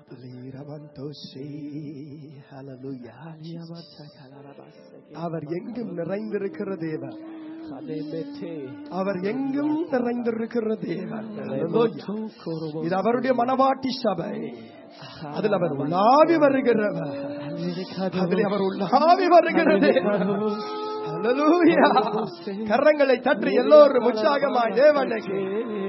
லீரவந்தோசி. ஹalleluya. அவர் எங்கும் நிறைந்திருக்கிற தேவன் அவர் எங்கும் நிறைந்திருக்கிற தேவன் Hallelujah. இது அவருடைய மனவாட்டி சபை அதில் அவர் உள்ளாவி வருகிறவர் அதில் அவர் உள்ளாவி வருகிறது Hallelujah. கரங்களை தட்டி எல்லோரும் உற்சாகமாய் தேவனுக்கு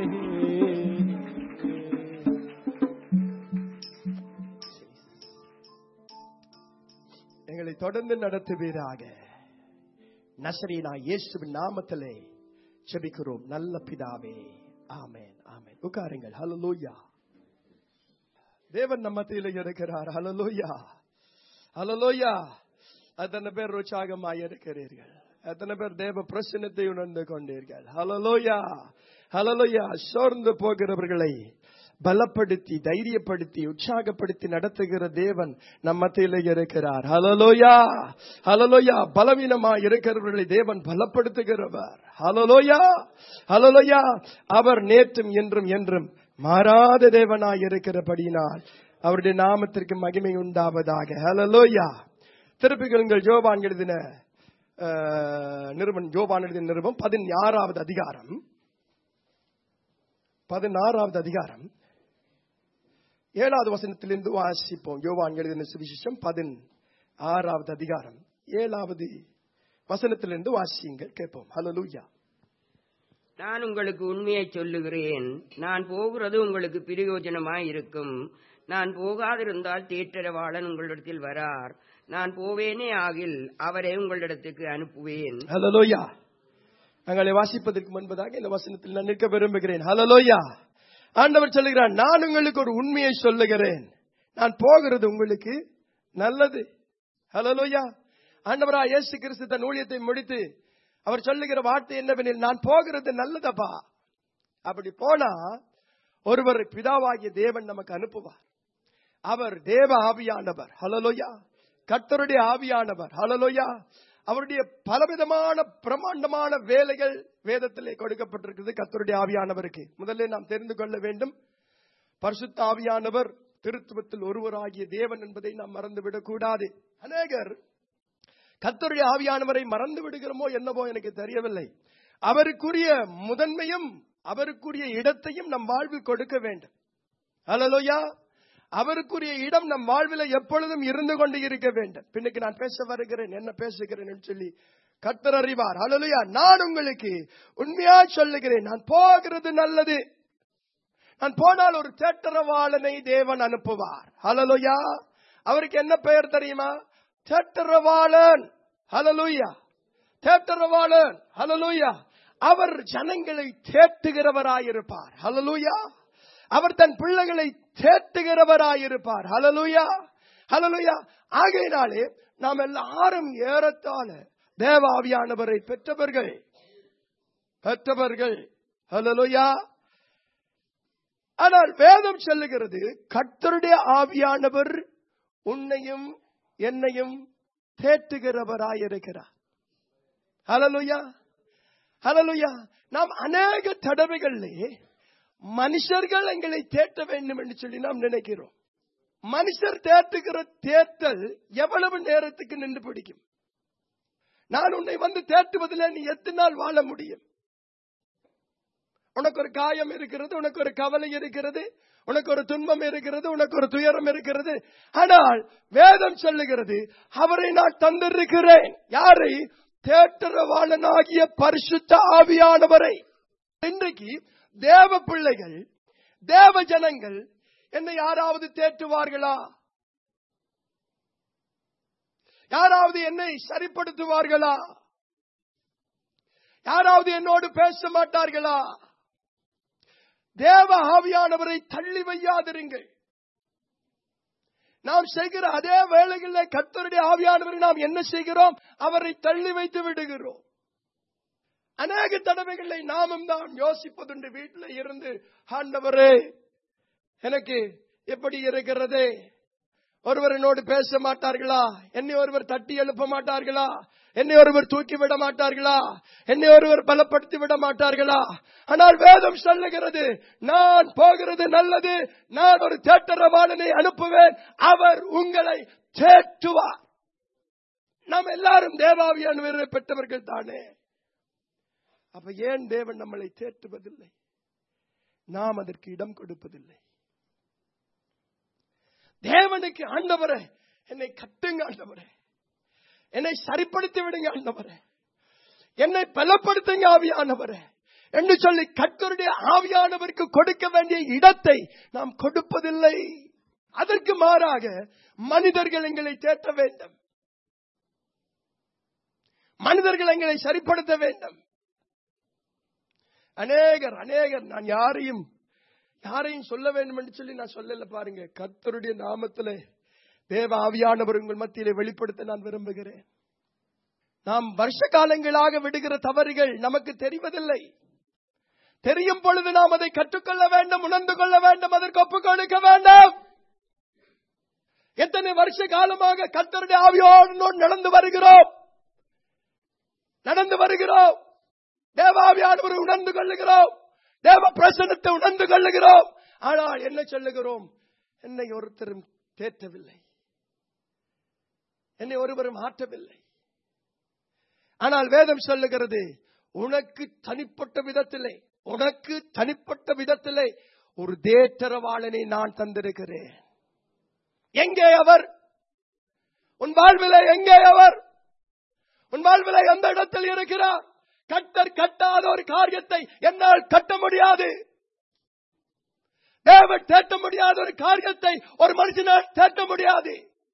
எங்களை தொடர்ந்து நடத்துவீராக நசரீனா இயேசுவின் நாமத்திலே செபிக்கிறோம் நல்ல பிதாவே ஆமென் ஆமென் உட்காருங்கள் ஹalleluya தேவன் நம்ம மத்தியில இருக்கிறார் ஹalleluya ஹalleluya அத்தனை பேர் உற்சாகமாய் இருக்கிறீர்கள் எத்தனை பேர் தேவ பிரசனத்தை உணர்ந்து கொண்டீர்கள் ஹalleluya ஹalleluya சோர்ந்து போகிறவர்களை பலப்படுத்தி தைரியப்படுத்தி உற்சாகப்படுத்தி நடத்துகிற தேவன் நம் மத்தியில இருக்கிறார் ஹலலோயா ஹலலோயா பலவீனமா இருக்கிறவர்களை தேவன் பலப்படுத்துகிறவர் ஹலலோயா ஹலலோயா அவர் நேற்றும் என்றும் என்றும் மாறாத தேவனாய் இருக்கிறபடியினால் அவருடைய நாமத்திற்கு மகிமை உண்டாவதாக ஹலலோயா திருப்பிகளுங்கள் ஜோபான் எழுதின அஹ், நிருபம் ஜோபான் எழுதின நிருபம் பதினாறாவது அதிகாரம் பதினாறாவது அதிகாரம் ஏழாவது வசனத்திலிருந்து வாசிப்போம் யோவான் எழுதின சுவிசேஷம் பதின் ஆறாவது அதிகாரம் ஏழாவது வசனத்திலிருந்து வாசியுங்கள் கேட்போம் ஹalleluya நான் உங்களுக்கு உண்மையை சொல்லுகிறேன் நான் போகிறது உங்களுக்கு பிரயோஜனமாய் இருக்கும் நான் போகாதிருந்தால் தேற்றரவாளன் உங்களிடத்தில் வரார் நான் போவேனே ஆகில் அவரை உங்களிடத்துக்கு அனுப்புவேன் ஹalleluya நாங்களை வாசிப்பதற்கு முன்பதாக இந்த வசனத்தில் நான் நிற்க விரும்புகிறேன் ஹalleluya ஆண்டவர் சொல்லுகிறார் நான் உங்களுக்கு ஒரு உண்மையை சொல்லுகிறேன் நான் போகிறது உங்களுக்கு நல்லது ஹalleluya ஆண்டவரா இயேசு கிறிஸ்து தன் ஊழியத்தை முடித்து அவர் சொல்லுகிற வார்த்தை என்னவெனில் நான் போகிறது நல்லதப்பா அப்படி போனா ஒருவர் பிதாவாகிய தேவன் நமக்கு அனுப்புவார் அவர் தேவ ஆவியானவர் ஹலலோயா கர்த்தருடைய ஆவியானவர் ஹலலோயா அவருடைய பலவிதமான பிரமாண்டமான வேலைகள் வேதத்திலே கொடுக்கப்பட்டிருக்கிறது கர்த்தருடைய ஆவியானவருக்கு முதல்ல நாம் தெரிந்து கொள்ள வேண்டும் பரிசுத்த ஆவியானவர் திருத்துவத்தில் ஒருவராகிய தேவன் என்பதை நாம் மறந்துவிடக் கூடாது அநேகர் கர்த்தருடைய ஆவியானவரை மறந்து விடுகிறோமோ என்னவோ எனக்கு தெரியவில்லை அவருக்குரிய முதன்மையும் அவருக்குரிய இடத்தையும் நம் வாழ்வில் கொடுக்க வேண்டும் ஹalleluya அவருக்குரிய இடம் நம் வாழ்வில் எப்பொழுதும் இருந்து கொண்டு இருக்க வேண்டும் பின்னுக்கு நான் பேச வருகிறேன் என்ன பேசுகிறேன் என்று சொல்லி கர்த்தர் அறிவார் ஹalleluya நான் உங்களுக்கு உண்மையா சொல்லுகிறேன் நான் போகிறது நல்லது நான் போனால் ஒரு தேட்டரவாளனை தேவன் அனுப்புவார் ஹalleluya அவருக்கு என்ன பெயர் தெரியுமா தேட்டரவாளன் ஹalleluya தேட்டரவாளன் ஹalleluya அவர் ஜனங்களை தேட்டுகிறவராயிருப்பார் ஹalleluya அவர் தன் பிள்ளைகளை தேட்டுகிறவராயிருப்பார் ஹalleluya ஹalleluya ஆகையினாலே நாம் எல்லாரும் ஏறத்தாழ தேவாவியானவரை பெற்றவர்கள் பெற்றவர்கள் ஹalleluya ஆனால் வேதம் சொல்லுகிறது கர்த்தருடைய ஆவியானவர் உன்னையும் என்னையும் தேற்றுகிறவராயிருக்கிறார் ஹalleluya ஹalleluya நாம் அநேக தடவைகளிலே மனுஷர்கள் எங்களை தேட்ட வேண்டும் என்று சொல்லி நாம் நினைக்கிறோம் மனுஷர் தேற்றுகிற தேர்த்தல் எவ்வளவு நேரத்துக்கு நின்று பிடிக்கும் நான் உன்னை வந்து தேற்றுவதில் நீ எத்தனை நாள் வாழ முடியும் உனக்கு ஒரு காயம் இருக்கிறது உனக்கு ஒரு கவலை இருக்கிறது உனக்கு ஒரு துன்பம் இருக்கிறது உனக்கு ஒரு துயரம் இருக்கிறது ஆனால் வேதம் சொல்லுகிறது அவரை நான் தந்திருக்கிறேன் யாரை தேற்றரவாளனாகிய பரிசுத்த ஆவியானவரை இன்றைக்கு தேவ பிள்ளைகள் தேவ ஜனங்கள் என்னை யாராவது தேற்றுவார்களா யாராவது என்னை சரிப்படுத்துவார்களா யாராவது என்னோடு பேச மாட்டார்களா தேவ ஆவியானவரை தள்ளி வையாதிருங்கள் நாம் செய்கிற அதே வேளைகளில் கர்த்தருடைய ஆவியானவரை நாம் என்ன செய்கிறோம் அவரை தள்ளி வைத்து விடுகிறோம் அநேக தடவைகளை நாமும் தான் யோசிப்பதுண்டு வீட்டில் இருந்து ஆண்டவரே எனக்கு எப்படி இருக்கிறது ஒருவர் என்னோடு பேச மாட்டார்களா என்னை ஒருவர் தட்டி எழுப்ப மாட்டார்களா என்னை ஒருவர் தூக்கி விட மாட்டார்களா என்னை ஒருவர் பலப்படுத்தி விட மாட்டார்களா ஆனால் வேதம் சொல்லுகிறது நான் போகிறது நல்லது நான் ஒரு தேட்டரவாளனை அனுப்புவேன் அவர் உங்களை தேற்றுவார் நாம் எல்லாரும் தேவாவியானவரை பெற்றவர்கள் தானே அப்ப ஏன் தேவன் நம்மளை தேற்றுவதில்லை நாம் அதற்கு இடம் கொடுப்பதில்லை தேவனுக்கு ஆண்டவரே என்னை கட்டுங்க ஆண்டவரே என்னை சரிப்படுத்தி விடுங்க ஆண்டவரே என்னை பலப்படுத்துங்க ஆவியானவரே என்று சொல்லி கத்தருடைய ஆவியானவருக்கு கொடுக்க வேண்டிய இடத்தை நாம் கொடுப்பதில்லை அதற்கு மாறாக மனிதர்கள் எங்களை தேற்ற வேண்டும் மனிதர்கள் எங்களை சரிப்படுத்த வேண்டும் அநேகர் அநேகர் நான் யாரையும் யாரையும் சொல்ல வேண்டும் என்று சொல்லி நான் சொல்லல பாருங்க கர்த்தருடைய நாமத்திலே தேவ ஆவியானவர் உங்கள் மத்தியிலே வெளிப்படுத்த நான் விரும்புகிறேன் நாம் வருஷ காலங்களாக விடுகிற தவறுகள் நமக்கு தெரிவதில்லை தெரியும் பொழுது நாம் அதை கற்றுக்கொள்ள வேண்டும் உணர்ந்து கொள்ள வேண்டும் அதற்கு ஒப்புக் கொடுக்க வேண்டும் எத்தனை வருஷ காலமாக கர்த்தருடைய ஆவியோடு நடந்து வருகிறோம் நடந்து வருகிறோம் தேவாவியானவர் உணர்ந்து கொள்ளுகிறோம் தேவ பிரசனத்தை உணர்ந்து கொள்ளுகிறோம் ஆனால் என்ன சொல்லுகிறோம் என்னை ஒருத்தரும் தேற்றவில்லை என்னை ஒருவரும் ஆற்றவில்லை ஆனால் வேதம் சொல்லுகிறது உனக்கு தனிப்பட்ட விதத்திலே உனக்கு தனிப்பட்ட விதத்திலே ஒரு தேற்றரவாளனை நான் தந்திருக்கிறேன் எங்கே அவர் உன் வாழ்விலே எங்கே அவர் உன் வாழ்விலே எந்த இடத்தில் இருக்கிறார் கட்டர் கட்டாத ஒரு காரியத்தை என்னால் கட்ட முடியாது தேவன் தேட்ட முடியாத ஒரு காரியத்தை ஒரு மனுஷனால் தேட்ட முடியாது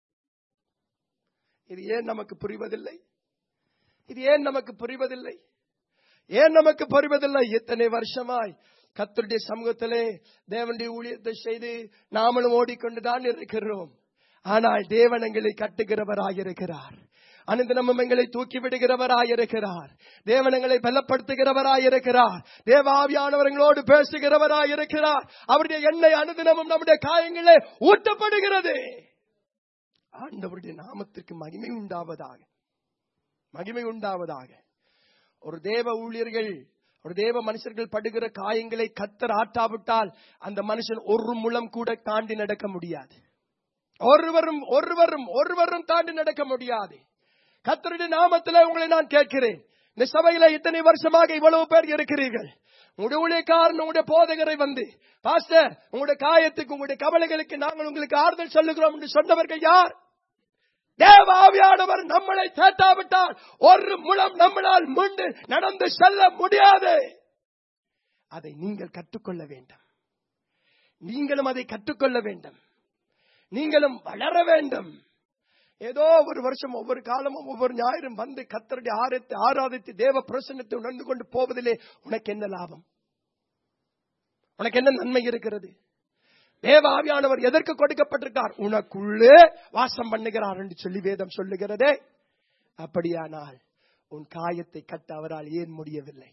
இது ஏன் நமக்கு புரிவதில்லை இது ஏன் நமக்கு புரிவதில்லை ஏன் நமக்கு புரிவதில்லை இத்தனை வருஷமாய் கத்தருடைய சமூகத்திலே தேவனுடைய ஊழியத்தை செய்து நாமளும் ஓடிக்கொண்டுதான் இருக்கிறோம் ஆனால் தேவன் எங்களை கட்டுகிறவராயிருக்கிறார் அனுதினமும் எங்களை தூக்கி விடுகிறவராயிருக்கிறார் தேவன் எங்களை பலப்படுத்துகிறவராயிருக்கிறார் தேவாவியானவர்களோடு பேசுகிறவராயிருக்கிறார் அவருடைய எண்ணெய் அனுதினமும் நம்முடைய காயங்களே ஊட்டப்படுகிறது ஆண்டவருடைய நாமத்திற்கு மகிமை உண்டாவதாக மகிமை உண்டாவதாக ஒரு தேவ ஊழியர்கள் ஒரு தேவ மனுஷர்கள் படுகிற காயங்களை கத்தர் ஆட்டாவிட்டால் அந்த மனுஷன் ஒரு முழம் கூட தாண்டி நடக்க முடியாது ஒருவரும் ஒருவரும் ஒருவரும் தாண்டி நடக்க முடியாது கத்தருடைய நாமத்தில் உங்களை நான் கேட்கிறேன் இந்த சபையில இத்தனை வருஷமாக இவ்வளவு பேர் இருக்கிறீர்கள் உங்களுடைய ஊழியக்காரன் உங்களுடைய போதகரை வந்து பாஸ்டர் உங்களுடைய காயத்துக்கு உங்களுடைய கவலைகளுக்கு நாங்கள் உங்களுக்கு ஆறுதல் சொல்லுகிறோம் என்று சொன்னவர்கள் யார் தேவாவியானவர் நம்மளை தேட்டாவிட்டால் ஒரு முழம் நம்மளால் முண்டு நடந்து செல்ல முடியாது அதை நீங்கள் கற்றுக்கொள்ள வேண்டும் நீங்களும் அதை கற்றுக்கொள்ள வேண்டும் நீங்களும் வளர வேண்டும் ஏதோ ஒரு வருஷம் ஒவ்வொரு காலமும் ஒவ்வொரு ஞாயிறும் வந்து கத்தருடைய ஆரத்தை ஆராதித்து தேவ பிரசன்னத்தை உணர்ந்து கொண்டு போவதிலே உனக்கு என்ன லாபம் உனக்கு என்ன நன்மை இருக்கிறது தேவ ஆவியானவர் எதற்கு கொடுக்கப்பட்டிருக்கார் உனக்குள்ளே வாசம் பண்ணுகிறார் என்று சொல்லி வேதம் சொல்லுகிறதே அப்படியானால் உன் காயத்தை கட்ட அவரால் ஏன் முடியவில்லை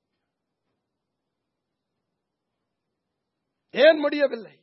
ஏன் முடியவில்லை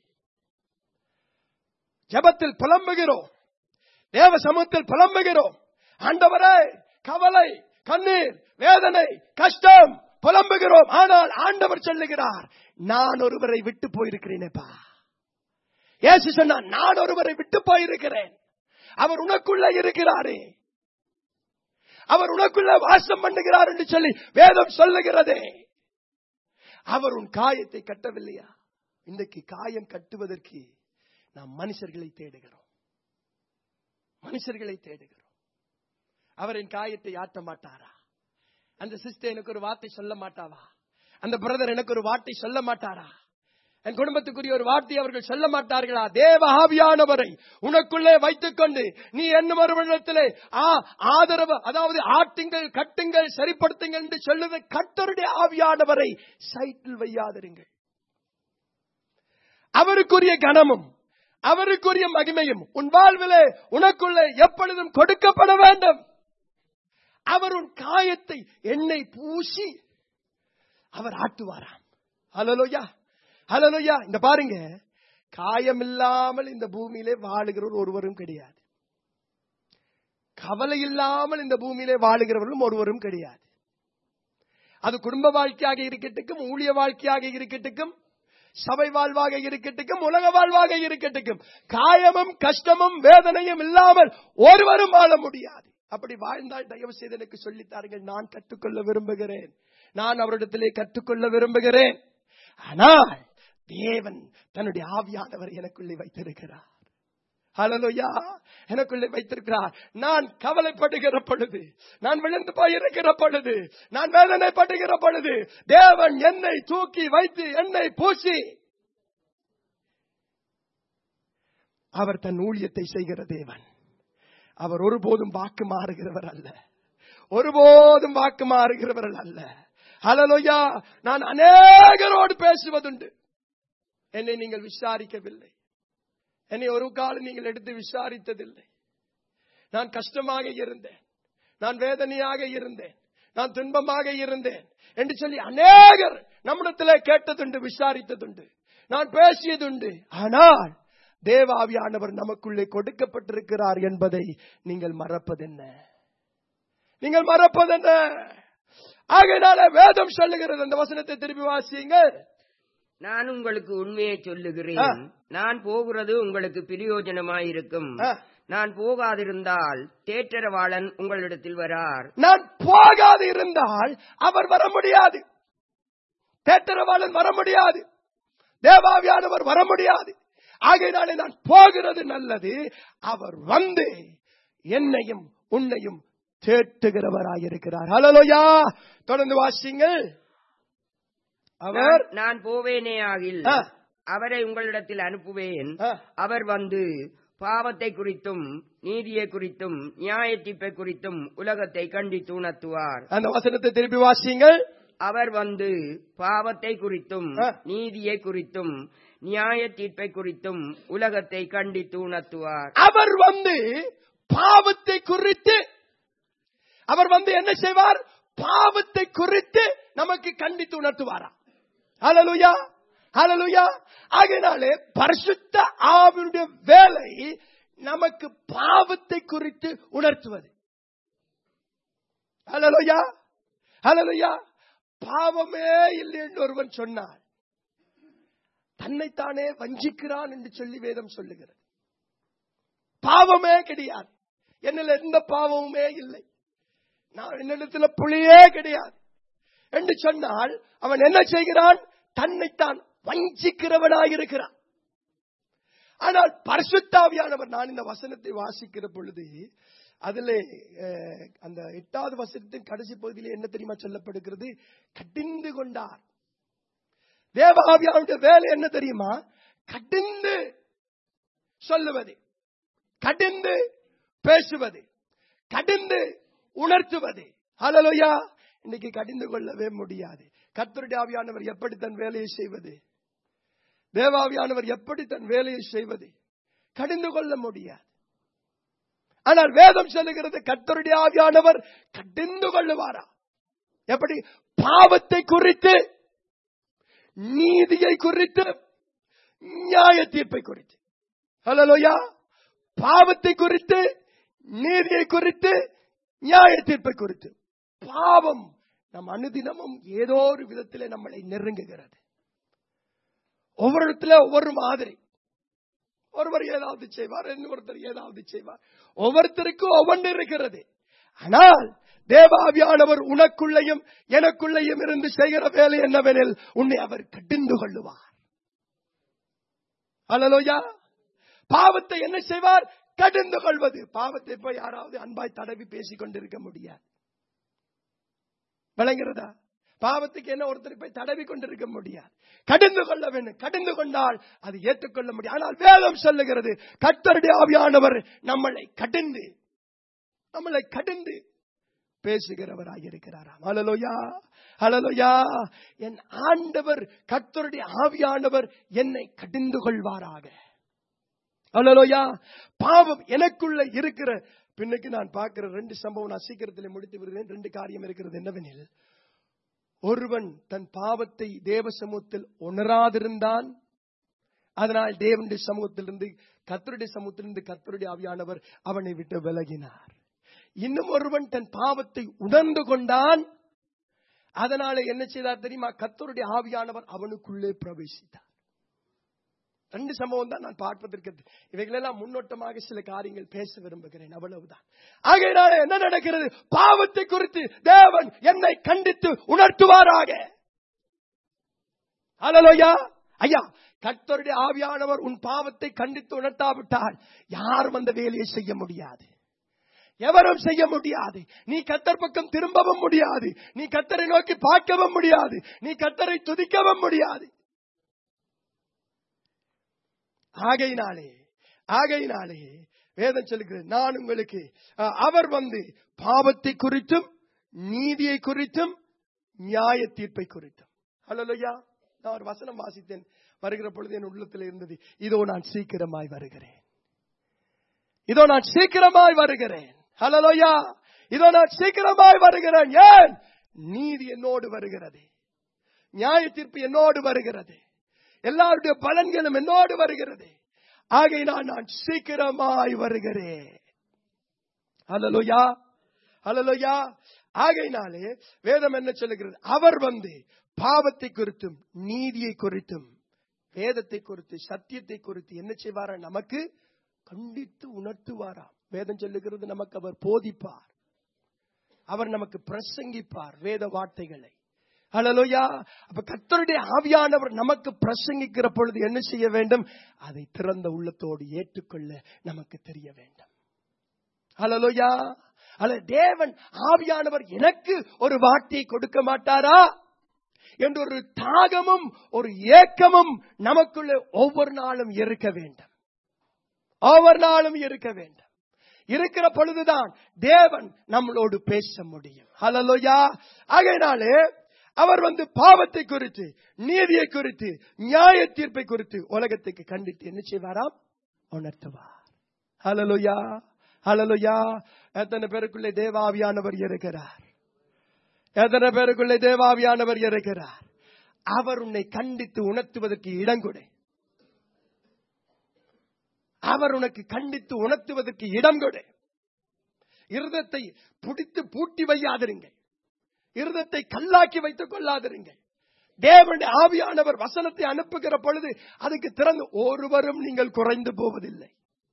ஜபத்தில் புலம்புகிறோம் தேவ சமூகத்தில் புலம்புகிறோம் ஆண்டவரே கவலை கண்ணீர் வேதனை கஷ்டம் புலம்புகிறோம் ஆனால் ஆண்டவர் சொல்லுகிறார் நான் ஒருவரை விட்டு போயிருக்கிறேனேப்பா ஏசு சொன்னார் நான் ஒருவரை விட்டு போயிருக்கிறேன் அவர் உனக்குள்ள இருக்கிறாரே அவர் உனக்குள்ள வாசம் பண்ணுகிறார் என்று சொல்லி வேதம் சொல்லுகிறதே அவர் உன் காயத்தை கட்டவில்லையா இன்றைக்கு காயம் கட்டுவதற்கு நாம் மனுஷர்களை தேடுகிறோம் மனுஷர்களை தேடுகிறோம் அவரின் காயத்தை ஆட்ட மாட்டாரா அந்த சிஸ்டர் எனக்கு ஒரு வார்த்தை சொல்ல மாட்டாவா அந்த பிரதர் எனக்கு ஒரு வார்த்தை சொல்ல மாட்டாரா என் குடும்பத்துக்குரிய ஒரு வார்த்தை அவர்கள் சொல்ல மாட்டார்களா தேவ ஆவியானவரை உனக்குள்ளே வைத்துக் கொண்டு நீ என்ன மறுமணத்திலே ஆதரவு அதாவது ஆட்டுங்கள் கட்டுங்கள் சரிப்படுத்துங்கள் என்று சொல்லுவது கட்டருடைய ஆவியானவரை சைட்டில் வையாதிருங்கள் அவருக்குரிய கனமும் அவருக்குரிய மகிமையும் உன் வாழ்விலே உனக்குள்ளே எப்பொழுதும் கொடுக்கப்பட வேண்டும் அவர் உன் காயத்தை எண்ணெய் பூசி அவர் ஆட்டுவாராம் ஹலலோயா ஹலலோயா இந்த பாருங்க காயமில்லாமல் இந்த பூமியிலே வாழுகிறவர் ஒருவரும் கிடையாது கவலை இல்லாமல் இந்த பூமியிலே வாழுகிறவர்களும் ஒருவரும் கிடையாது அது குடும்ப வாழ்க்கையாக இருக்கட்டுக்கும் ஊழிய வாழ்க்கையாக இருக்கட்டுக்கும் சபை வாழ்வாக இருக்கட்டுக்கும் உலக வாழ்வாக இருக்கட்டுக்கும் காயமும் கஷ்டமும் வேதனையும் இல்லாமல் ஒருவரும் வாழ முடியாது அப்படி வாழ்ந்தால் தயவு செய்து எனக்கு சொல்லித்தாருங்கள் நான் கற்றுக்கொள்ள விரும்புகிறேன் நான் அவரிடத்திலே கற்றுக்கொள்ள விரும்புகிறேன் ஆனால் தேவன் தன்னுடைய ஆவியானவர் எனக்குள்ளே வைத்திருக்கிறார் ஹalleluya எனக்குள்ளே வைத்திருக்கிறார் நான் கவலைப்படுகிற பொழுது நான் விழுந்து போயிருக்கிற பொழுது நான் வேதனைப்படுகிற பொழுது தேவன் என்னை தூக்கி வைத்து என்னை பூசி அவர் தன் ஊழியத்தை செய்கிற தேவன் அவர் ஒருபோதும் வாக்கு மாறுகிறவர் அல்ல ஒருபோதும் வாக்கு மாறுகிறவர் அல்ல ஹalleluya நான் அநேகரோடு பேசுவதுண்டு என்னை நீங்கள் விசாரிக்கவில்லை என்னை ஒரு காலம் நீங்கள் எடுத்து விசாரித்ததில்லை நான் கஷ்டமாக இருந்தேன் நான் வேதனையாக இருந்தேன் நான் துன்பமாக இருந்தேன் என்று சொல்லி அநேகர் நம்மிடத்தில் கேட்டதுண்டு விசாரித்ததுண்டு நான் பேசியதுண்டு ஆனால் தேவாவியானவர் நமக்குள்ளே கொடுக்கப்பட்டிருக்கிறார் என்பதை நீங்கள் மறப்பதென்ன நீங்கள் மறப்பதென்ன ஆகையினால வேதம் சொல்லுகிறது அந்த வசனத்தை திருப்பி வாசியுங்கள் நான் உங்களுக்கு உண்மையை ஆ. சொல்லுகிறேன் நான் போகிறது உங்களுக்கு பிரயோஜனமாயிருக்கும் ஆ. நான் போகாதிருந்தால் தேற்றரவாளன் உங்களிடத்தில் வரார் நான் போகாது இருந்தால் அவர் வர முடியாது தேட்டரவாளன் வர முடியாது தேவாவியானவர் வர முடியாது ஆகையினாலே நான் போகிறது நல்லது அவர் வந்து என்னையும் உன்னையும் தேட்டுகிறவராயிருக்கிறார் ஹலோயா தொடர்ந்து வாசிங்கள் அவர் நான்- நான் போவேனே ஆகில் ஆ. அவரை உங்களிடத்தில் அனுப்புவேன் ஆ. அவர் வந்து பாவத்தை குறித்தும் நீதியை குறித்தும் நியாயத்தீர்ப்பை குறித்தும் உலகத்தை கண்டித்து உணர்த்துவார் அந்த வசனத்தை திருப்பி வாசிங்கள் அவர் வந்து பாவத்தை குறித்தும் ஆ. நீதியை குறித்தும் நியாய தீர்ப்பை குறித்தும் உலகத்தை கண்டித்து உணர்த்துவார் அவர் வந்து பாவத்தை குறித்து அவர் வந்து என்ன செய்வார் பாவத்தை குறித்து நமக்கு கண்டித்து உணர்த்துவாரா ஹalleluya ஹalleluya ஆகையினாலே பரிசுத்த ஆவியுடைய வேலை நமக்கு பாவத்தை குறித்து உணர்த்துவது ஹalleluya ஹalleluya பாவமே இல்லை என்று ஒருவன் சொன்னார் தன்னைத்தானே வஞ்சிக்கிறான் என்று சொல்லி வேதம் சொல்லுகிறது பாவமே கிடையாது என்னில் எந்த பாவமுமே இல்லை நான் என்னிடத்துல புளியே கிடையாது என்று சொன்னால் அவன் என்ன செய்கிறான் தன்னைத்தான் வஞ்சிக்கிறவனாயிருக்கிறான் ஆனால் பரிசுத்தாவியானவர் நான் இந்த வசனத்தை வாசிக்கிற பொழுது அதிலே அஹ், அந்த எட்டாவது வசனத்தின் கடைசி பகுதியிலே என்ன தெரியுமா சொல்லப்படுகிறது கடிந்து கொண்டார் தேவாவியாவுடைய வேலை என்ன தெரியுமா கடிந்து சொல்லுவது கடிந்து பேசுவது கடிந்து உணர்த்துவது ஹalleluya இன்னைக்கு கடிந்து கொள்ளவே முடியாது கர்த்தருடைய ஆவியானவர் எப்படி தன் வேலையை செய்வது தேவாவியானவர் எப்படி தன் வேலையை செய்வது கடிந்து கொள்ள முடியாது ஆனால் வேதம் சொல்லுகிறது கர்த்தருடைய ஆவியானவர் கடிந்து கொள்ளுவாரா எப்படி பாவத்தை குறித்து நீதியை குறித்து நியாய தீர்ப்பை குறித்து ஹலோயா பாவத்தை குறித்து நீதியை குறித்து நியாய தீர்ப்பை குறித்து பாவம் நம் அனுதினமும் ஏதோ ஒரு விதத்திலே நம்மளை நெருங்குகிறது ஒவ்வொரு இடத்துல ஒவ்வொரு மாதிரி ஒருவர் ஏதாவது செய்வார் இன்னொருத்தர் ஏதாவது செய்வார் ஒவ்வொருத்தருக்கும் ஒவ்வொன்று இருக்கிறது ஆனால் தேவாவியானவர் உனக்குள்ளையும் எனக்குள்ளையும் இருந்து செய்கிற வேலை என்னவெனில் உன்னை அவர் கடிந்து கொள்ளுவார் அல்லலோயா பாவத்தை என்ன செய்வார் கடிந்து கொள்வது பாவத்தை போய் யாராவது அன்பாய் தடவி பேசிக் கொண்டிருக்க முடியாது விளங்குறதா பாவத்துக்கு என்ன ஒருத்தர் போய் தடவி கொண்டிருக்க முடியாது கடிந்து கொள்ள வேண்டும் கடிந்து கொண்டால் அது ஏற்றுக்கொள்ள முடியும் ஆனால் வேதம் சொல்லுகிறது கர்த்தருடைய ஆவியானவர் நம்மளை கடிந்து நம்மளை கடிந்து பேசுகிறவராயிருக்கிறாராம் ஹalleluya ஹalleluya என் ஆண்டவர் கர்த்தருடைய ஆவியானவர் என்னை கடிந்து கொள்வாராக ஹalleluya பாவம் எனக்குள்ள இருக்கிற பின்னுக்கு நான் பார்க்கிற ரெண்டு சம்பவம் நான் சீக்கிரத்தில் முடித்து விடுகிறேன் ரெண்டு காரியம் இருக்கிறது என்னவெனில் ஒருவன் தன் பாவத்தை தேவ சமூகத்தில் உணராதிருந்தான் அதனால் தேவனுடைய சமூகத்திலிருந்து கத்தருடைய சமூகத்திலிருந்து கத்தருடைய ஆவியானவர் அவனை விட்டு விலகினார் இன்னும் ஒருவன் தன் பாவத்தை உணர்ந்து கொண்டான் அதனால என்ன செய்தார் தெரியுமா கத்தருடைய ஆவியானவர் அவனுக்குள்ளே பிரவேசித்தார் ரெண்டு சம்பவம் தான் நான் பார்ப்பதற்கு இவைகளெல்லாம் முன்னோட்டமாக சில காரியங்கள் பேச விரும்புகிறேன் அவ்வளவுதான் ஆகையினால என்ன நடக்கிறது பாவத்தை குறித்து தேவன் என்னை கண்டித்து உணர்த்துவாராக அலலோயா ஐயா கர்த்தருடைய ஆவியானவர் உன் பாவத்தை கண்டித்து உணர்த்தாவிட்டால் யாரும் அந்த வேலையை செய்ய முடியாது எவரும் செய்ய முடியாது நீ கத்தர் பக்கம் திரும்பவும் முடியாது நீ கத்தரை நோக்கி பார்க்கவும் முடியாது நீ கத்தரை துதிக்கவும் முடியாது ஆகையினாலே ஆகையினாலே வேதம் சொல்லுகிறது நான் உங்களுக்கு அஹ், அவர் வந்து பாவத்தை குறித்தும் நீதியை குறித்தும் நியாய தீர்ப்பை குறித்தும் ஹலோயா நான் ஒரு வசனம் வாசித்தேன் வருகிற பொழுது என் உள்ளத்தில் இருந்தது இதோ நான் சீக்கிரமாய் வருகிறேன் இதோ நான் சீக்கிரமாய் வருகிறேன் ஹலோயா இதோ நான் சீக்கிரமாய் வருகிறேன் ஏன் நீதி என்னோடு வருகிறது நியாய தீர்ப்பு என்னோடு வருகிறது எல்லாருடைய பலன்களும் என்னோடு வருகிறது ஆகையினால் நான் சீக்கிரமாய் வருகிறேன் ஹலலோயா ஹலலோயா ஆகையினாலே வேதம் என்ன சொல்லுகிறது அவர் வந்து பாவத்தை குறித்தும் நீதியை குறித்தும் வேதத்தை குறித்து சத்தியத்தை குறித்து என்ன செய்வாரா நமக்கு கண்டித்து உணர்த்துவாராம் வேதம் சொல்லுகிறது நமக்கு அவர் போதிப்பார் அவர் நமக்கு பிரசங்கிப்பார் வேத வார்த்தைகளை ஹalleluya அப்ப கர்த்தருடைய ஆவியானவர் நமக்கு பிரசங்கிக்கிற பொழுது என்ன செய்ய வேண்டும் அதை திறந்த உள்ளத்தோடு ஏற்றுக்கொள்ள நமக்கு தெரிய வேண்டும் ஹalleluya அல்ல தேவன் ஆவியானவர் எனக்கு ஒரு வார்த்தையை கொடுக்க மாட்டாரா என்ற ஒரு தாகமும் ஒரு ஏக்கமும் நமக்குள்ள ஒவ்வொரு நாளும் இருக்க வேண்டும் ஒவ்வொரு நாளும் இருக்க வேண்டும் இருக்கிற பொழுதுதான் தேவன் நம்மளோடு பேச முடியும் ஹalleluya ஆகையினாலே அவர் வந்து பாவத்தை குறித்து நீதியை குறித்து நியாய தீர்ப்பை குறித்து உலகத்துக்கு கண்டித்து என்ன செய்வாராம் உணர்த்துவார் ஹalleluya ஹalleluya எத்தனை பேருக்குள்ளே தேவாவியானவர் இருக்கிறார் எத்தனை பேருக்குள்ளே தேவாவியானவர் இருக்கிறார் அவர் உன்னை கண்டித்து உணர்த்துவதற்கு இடம் கொடு அவர் உனக்கு கண்டித்து உணர்த்துவதற்கு இடம் கொடு இருதத்தை பிடித்து பூட்டி வையாதிருங்கள் இருதத்தை கல்லாக்கி வைத்துக் கொள்ளாதிருங்கள் தேவனுடைய ஆவியானவர் வசனத்தை அனுப்புகிற பொழுது அதுக்கு திறந்து ஒருவரும் நீங்கள் குறைந்து போவதில்லை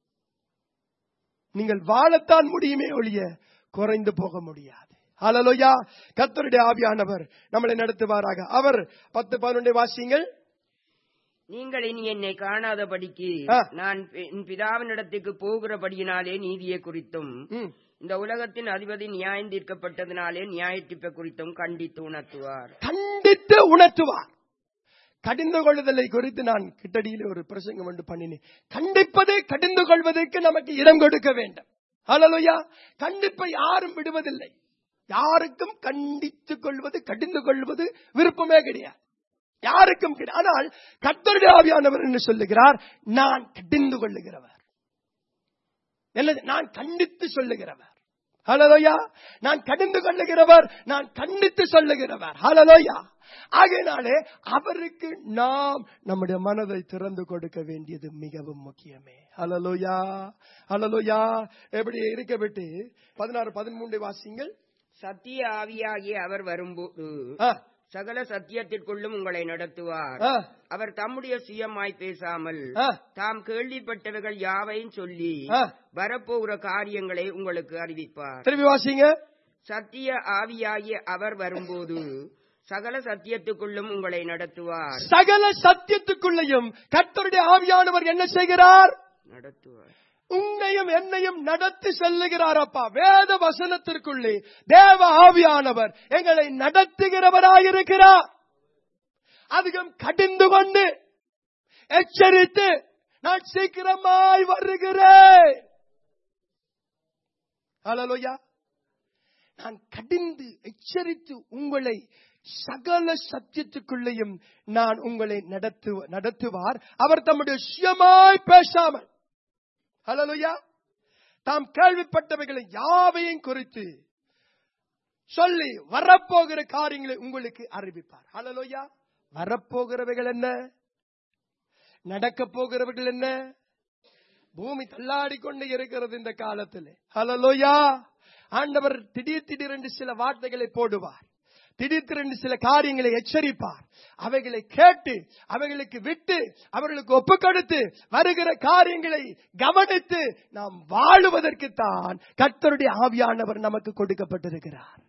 நீங்கள் வாழத்தான் முடியுமே ஒழிய குறைந்து போக முடியாது ஹalleluya கர்த்தருடைய ஆவியானவர் நம்மளை நடத்துவாராக அவர் பத்து பதினொன்றை வாசியுங்கள் நீங்கள் இனி என்னை காணாதபடிக்கு ஆ. நான் என் பிதாவினிடத்துக்கு போகிறபடியினாலே நீதியை குறித்தும் ம். இந்த உலகத்தின் அதிபதி நியாயம் தீர்க்கப்பட்டதினாலே நியாயத்திப்பை குறித்தும் கண்டித்து உணர்த்துவார் கண்டித்து உணர்த்துவார் கடிந்து கொள்ளுதலை குறித்து நான் கிட்டடியில் ஒரு பிரசங்கம் ஒன்று பண்ணினேன் கண்டிப்பதை கடிந்து கொள்வதற்கு நமக்கு இடம் கொடுக்க வேண்டும் ஹalleluya கண்டிப்பை யாரும் விடுவதில்லை யாருக்கும் கண்டித்துக் கொள்வது கடிந்து கொள்வது விருப்பமே கிடையாது யாருக்கும் கிடையாது ஆனால் கர்த்தருடைய ஆவியானவர் என்று சொல்லுகிறார் நான் கடிந்து கொள்ளுகிறவர் என்னது நான் கண்டித்து சொல்லுகிறவர் ஹalleluya நான் கடிந்து கொள்ளுகிறவர் நான் கண்டித்து சொல்லுகிறவர் ஹalleluya ஆகையினாலே அவருக்கு நாம் நம்முடைய மனதை திறந்து கொடுக்க வேண்டியது மிகவும் முக்கியமே ஹalleluya ஹalleluya எப்படி இருக்க விட்டு பதினாறு பதிமூன்றை வாசிங்கள் சத்திய ஆவியாகிய அவர் வரும்போது ஆ, சகல சத்தியத்திற்குள்ளும் உங்களை நடத்துவார் ஆ, அவர் தம்முடைய சுயமாய் பேசாமல் ஆ, தாம் கேள்விப்பட்டவைகள் யாவையும் சொல்லி ஆ. வரப்போகிற காரியங்களை உங்களுக்கு அறிவிப்பார் திருப்பி வாசிங்க சத்திய ஆவியாகிய அவர் வரும்போது சகல சத்தியத்துக்குள்ளும் உங்களை நடத்துவார் சகல சத்தியத்துக்குள்ளேயும் கர்த்தருடைய ஆவியானவர் என்ன செய்கிறார் நடத்துவார் உன்னையும் என்னையும் நடத்தி செல்லுகிறார் அப்பா வேத வசனத்திற்குள்ளே தேவ ஆவியானவர் எங்களை நடத்துகிறவராயிருக்கிறார் அதிகம் கடிந்து கொண்டு எச்சரித்து நான் சீக்கிரமாய் வருகிறேன் ஹalleluya நான் கடிந்து எச்சரித்து உங்களை சகல சத்தியத்துக்குள்ளேயும் நான் உங்களை நடத்து நடத்துவார் அவர் தம்முடைய சுயமாய் பேசாமல் ஹalleluya தாம் கேள்விப்பட்டவைகளை யாவையும் குறித்து சொல்லி வரப்போகிற காரியங்களை உங்களுக்கு அறிவிப்பார் ஹalleluya வரப்போகிறவைகள் என்ன நடக்க போகிறவர்கள் என்ன பூமி தள்ளாடி கொண்டு இருக்கிறது இந்த காலத்தில் ஹலலோயா ஆண்டவர் திடீர் திடீரென்று சில வார்த்தைகளை போடுவார் திடீர் திடீரென்று சில காரியங்களை எச்சரிப்பார் அவைகளை கேட்டு அவைகளுக்கு விட்டு அவர்களுக்கு ஒப்புக்கொடுத்து வருகிற காரியங்களை கவனித்து நாம் வாழுவதற்குத்தான் கர்த்தருடைய ஆவியானவர் நமக்கு கொடுக்கப்பட்டிருக்கிறார்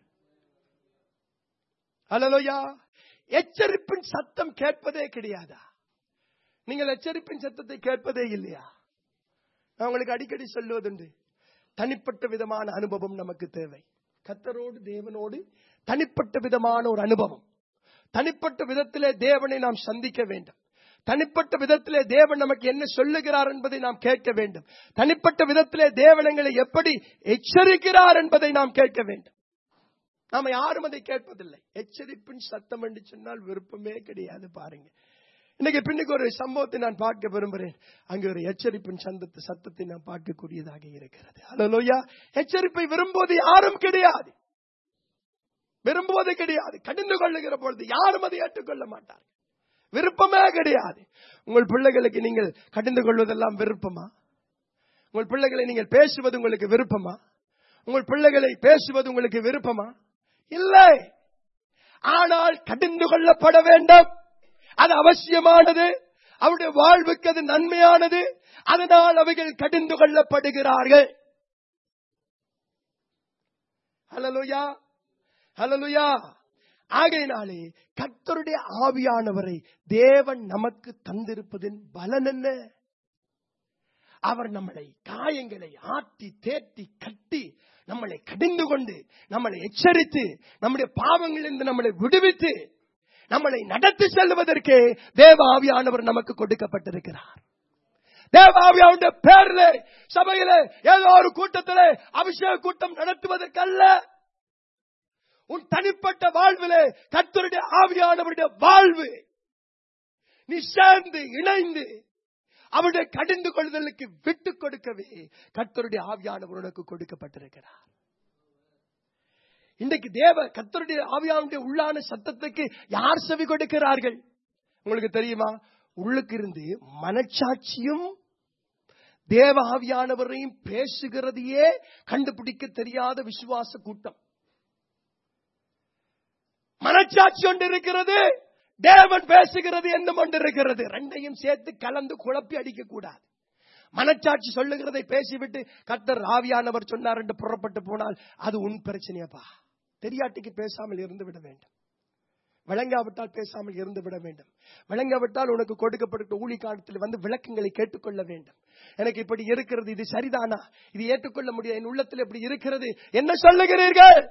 ஹலலோயா எச்சரிப்பின் சத்தம் கேட்பதே கிடையாதா நீங்கள் எச்சரிப்பின் சத்தத்தை கேட்பதே இல்லையா நான் உங்களுக்கு அடிக்கடி சொல்லுவதுண்டு தனிப்பட்ட விதமான அனுபவம் நமக்கு தேவை கத்தரோடு தேவனோடு தனிப்பட்ட விதமான ஒரு அனுபவம் தனிப்பட்ட விதத்திலே தேவனை நாம் சந்திக்க வேண்டும் தனிப்பட்ட விதத்திலே தேவன் நமக்கு என்ன சொல்லுகிறார் என்பதை நாம் கேட்க வேண்டும் தனிப்பட்ட விதத்திலே தேவனங்களை எப்படி எச்சரிக்கிறார் என்பதை நாம் கேட்க வேண்டும் நாம யாரும் அதை கேட்பதில்லை எச்சரிப்பின் சத்தம் என்று சொன்னால் விருப்பமே கிடையாது பாருங்க இன்னைக்கு பின்னுக்கு ஒரு சம்பவத்தை நான் பார்க்க விரும்புகிறேன் அங்கே ஒரு எச்சரிப்பின் சந்தத்தை சத்தத்தை நான் பார்க்கக்கூடியதாக இருக்கிறது அலலோயா எச்சரிப்பை விரும்புவது யாரும் கிடையாது விரும்புவது கிடையாது கடிந்து கொள்ளுகிற பொழுது யாரும் அதை ஏற்றுக்கொள்ள மாட்டார் விருப்பமே கிடையாது உங்கள் பிள்ளைகளுக்கு நீங்கள் கடிந்து கொள்வதெல்லாம் விருப்பமா உங்கள் பிள்ளைகளை நீங்கள் பேசுவது உங்களுக்கு விருப்பமா உங்கள் பிள்ளைகளை பேசுவது உங்களுக்கு விருப்பமா இல்லை ஆனால் கடிந்து கொள்ளப்பட வேண்டும் அது அவசியமானது அவருடைய வாழ்வுக்கு அது நன்மையானது அதனால் அவைகள் கடிந்து கொள்ளப்படுகிறார்கள் ஹலலுயா ஹலலுயா ஆகையினாலே கர்த்தருடைய ஆவியானவரை தேவன் நமக்கு தந்திருப்பதின் பலன் என்ன அவர் நம்மளை காயங்களை ஆட்டி தேட்டி கட்டி நம்மளை கடிந்து கொண்டு நம்மளை எச்சரித்து நம்முடைய பாவங்களிலிருந்து நம்மளை விடுவித்து நம்மளை நடத்தி செல்வதற்கு தேவ ஆவியானவர் நமக்கு கொடுக்கப்பட்டிருக்கிறார் தேவாவியாவுடைய பேரிலே சபையிலே ஏதோ ஒரு கூட்டத்திலே அபிஷேக கூட்டம் நடத்துவதற்கல்ல உன் தனிப்பட்ட வாழ்விலே கர்த்தருடைய ஆவியானவருடைய வாழ்வு நீ சேர்ந்து இணைந்து அவருடைய கடிந்து கொள்ளுதலுக்கு விட்டுக் கொடுக்கவே கர்த்தருடைய ஆவியானவர் உனக்கு கொடுக்கப்பட்டிருக்கிறார் இன்றைக்கு தேவ கர்த்தருடைய ஆவியானுடைய உள்ளான சத்தத்துக்கு யார் செவி கொடுக்கிறார்கள் உங்களுக்கு தெரியுமா உள்ளுக்கு இருந்து மனச்சாட்சியும் தேவ ஆவியானவரையும் பேசுகிறதையே கண்டுபிடிக்க தெரியாத விசுவாச கூட்டம் மனச்சாட்சி ஒன்று இருக்கிறது தேவன் பேசுகிறது என்னும் ஒன்று இருக்கிறது ரெண்டையும் சேர்த்து கலந்து குழப்பி அடிக்க கூடாது மனச்சாட்சி சொல்லுகிறதை பேசிவிட்டு கர்த்தர் ஆவியானவர் சொன்னார் என்று புறப்பட்டு போனால் அது உன் பிரச்சனையப்பா தெரியாட்டிக்கு பேசாமல் இருந்து விட வேண்டும் விளங்காவிட்டால் பேசாமல் இருந்து விட வேண்டும் விளங்காவிட்டால் உனக்கு கொடுக்கப்பட்ட ஊழி காலத்தில் வந்து விளக்கங்களை கேட்டுக்கொள்ள வேண்டும் எனக்கு இப்படி இருக்கிறது இது சரிதானா இது ஏற்றுக்கொள்ள முடியாது என் உள்ளத்தில் இப்படி இருக்கிறது என்ன சொல்லுகிறீர்கள்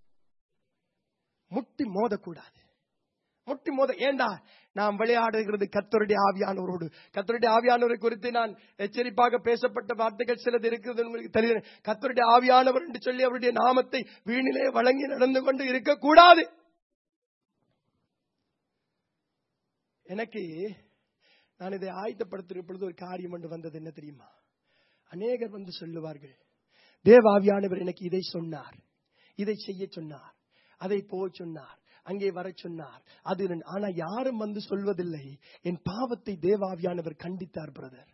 முட்டி மோதக்கூடாது முட்டி மோத ஏண்டா நாம் விளையாடுகிறது கத்தருடைய ஆவியானவரோடு கத்தருடைய ஆவியானவரை குறித்து நான் எச்சரிப்பாக பேசப்பட்ட வார்த்தைகள் சிலது இருக்கிறது உங்களுக்கு தெரியும் கத்தருடைய ஆவியானவர் என்று சொல்லி அவருடைய நாமத்தை வீணிலே வழங்கி நடந்து கொண்டு இருக்கக்கூடாது எனக்கு நான் இதை ஆயத்தப்படுத்துகிற பொழுது ஒரு காரியம் ஒன்று வந்தது என்ன தெரியுமா அநேகர் வந்து சொல்லுவார்கள் தேவாவியானவர் எனக்கு இதை சொன்னார் இதை செய்ய சொன்னார் அதை போக சொன்னார் அங்கே வர சொன்னார் அது ரெண்டு- ஆனா யாரும் வந்து சொல்வதில்லை என் பாவத்தை தேவாவியானவர் கண்டித்தார் பிரதர்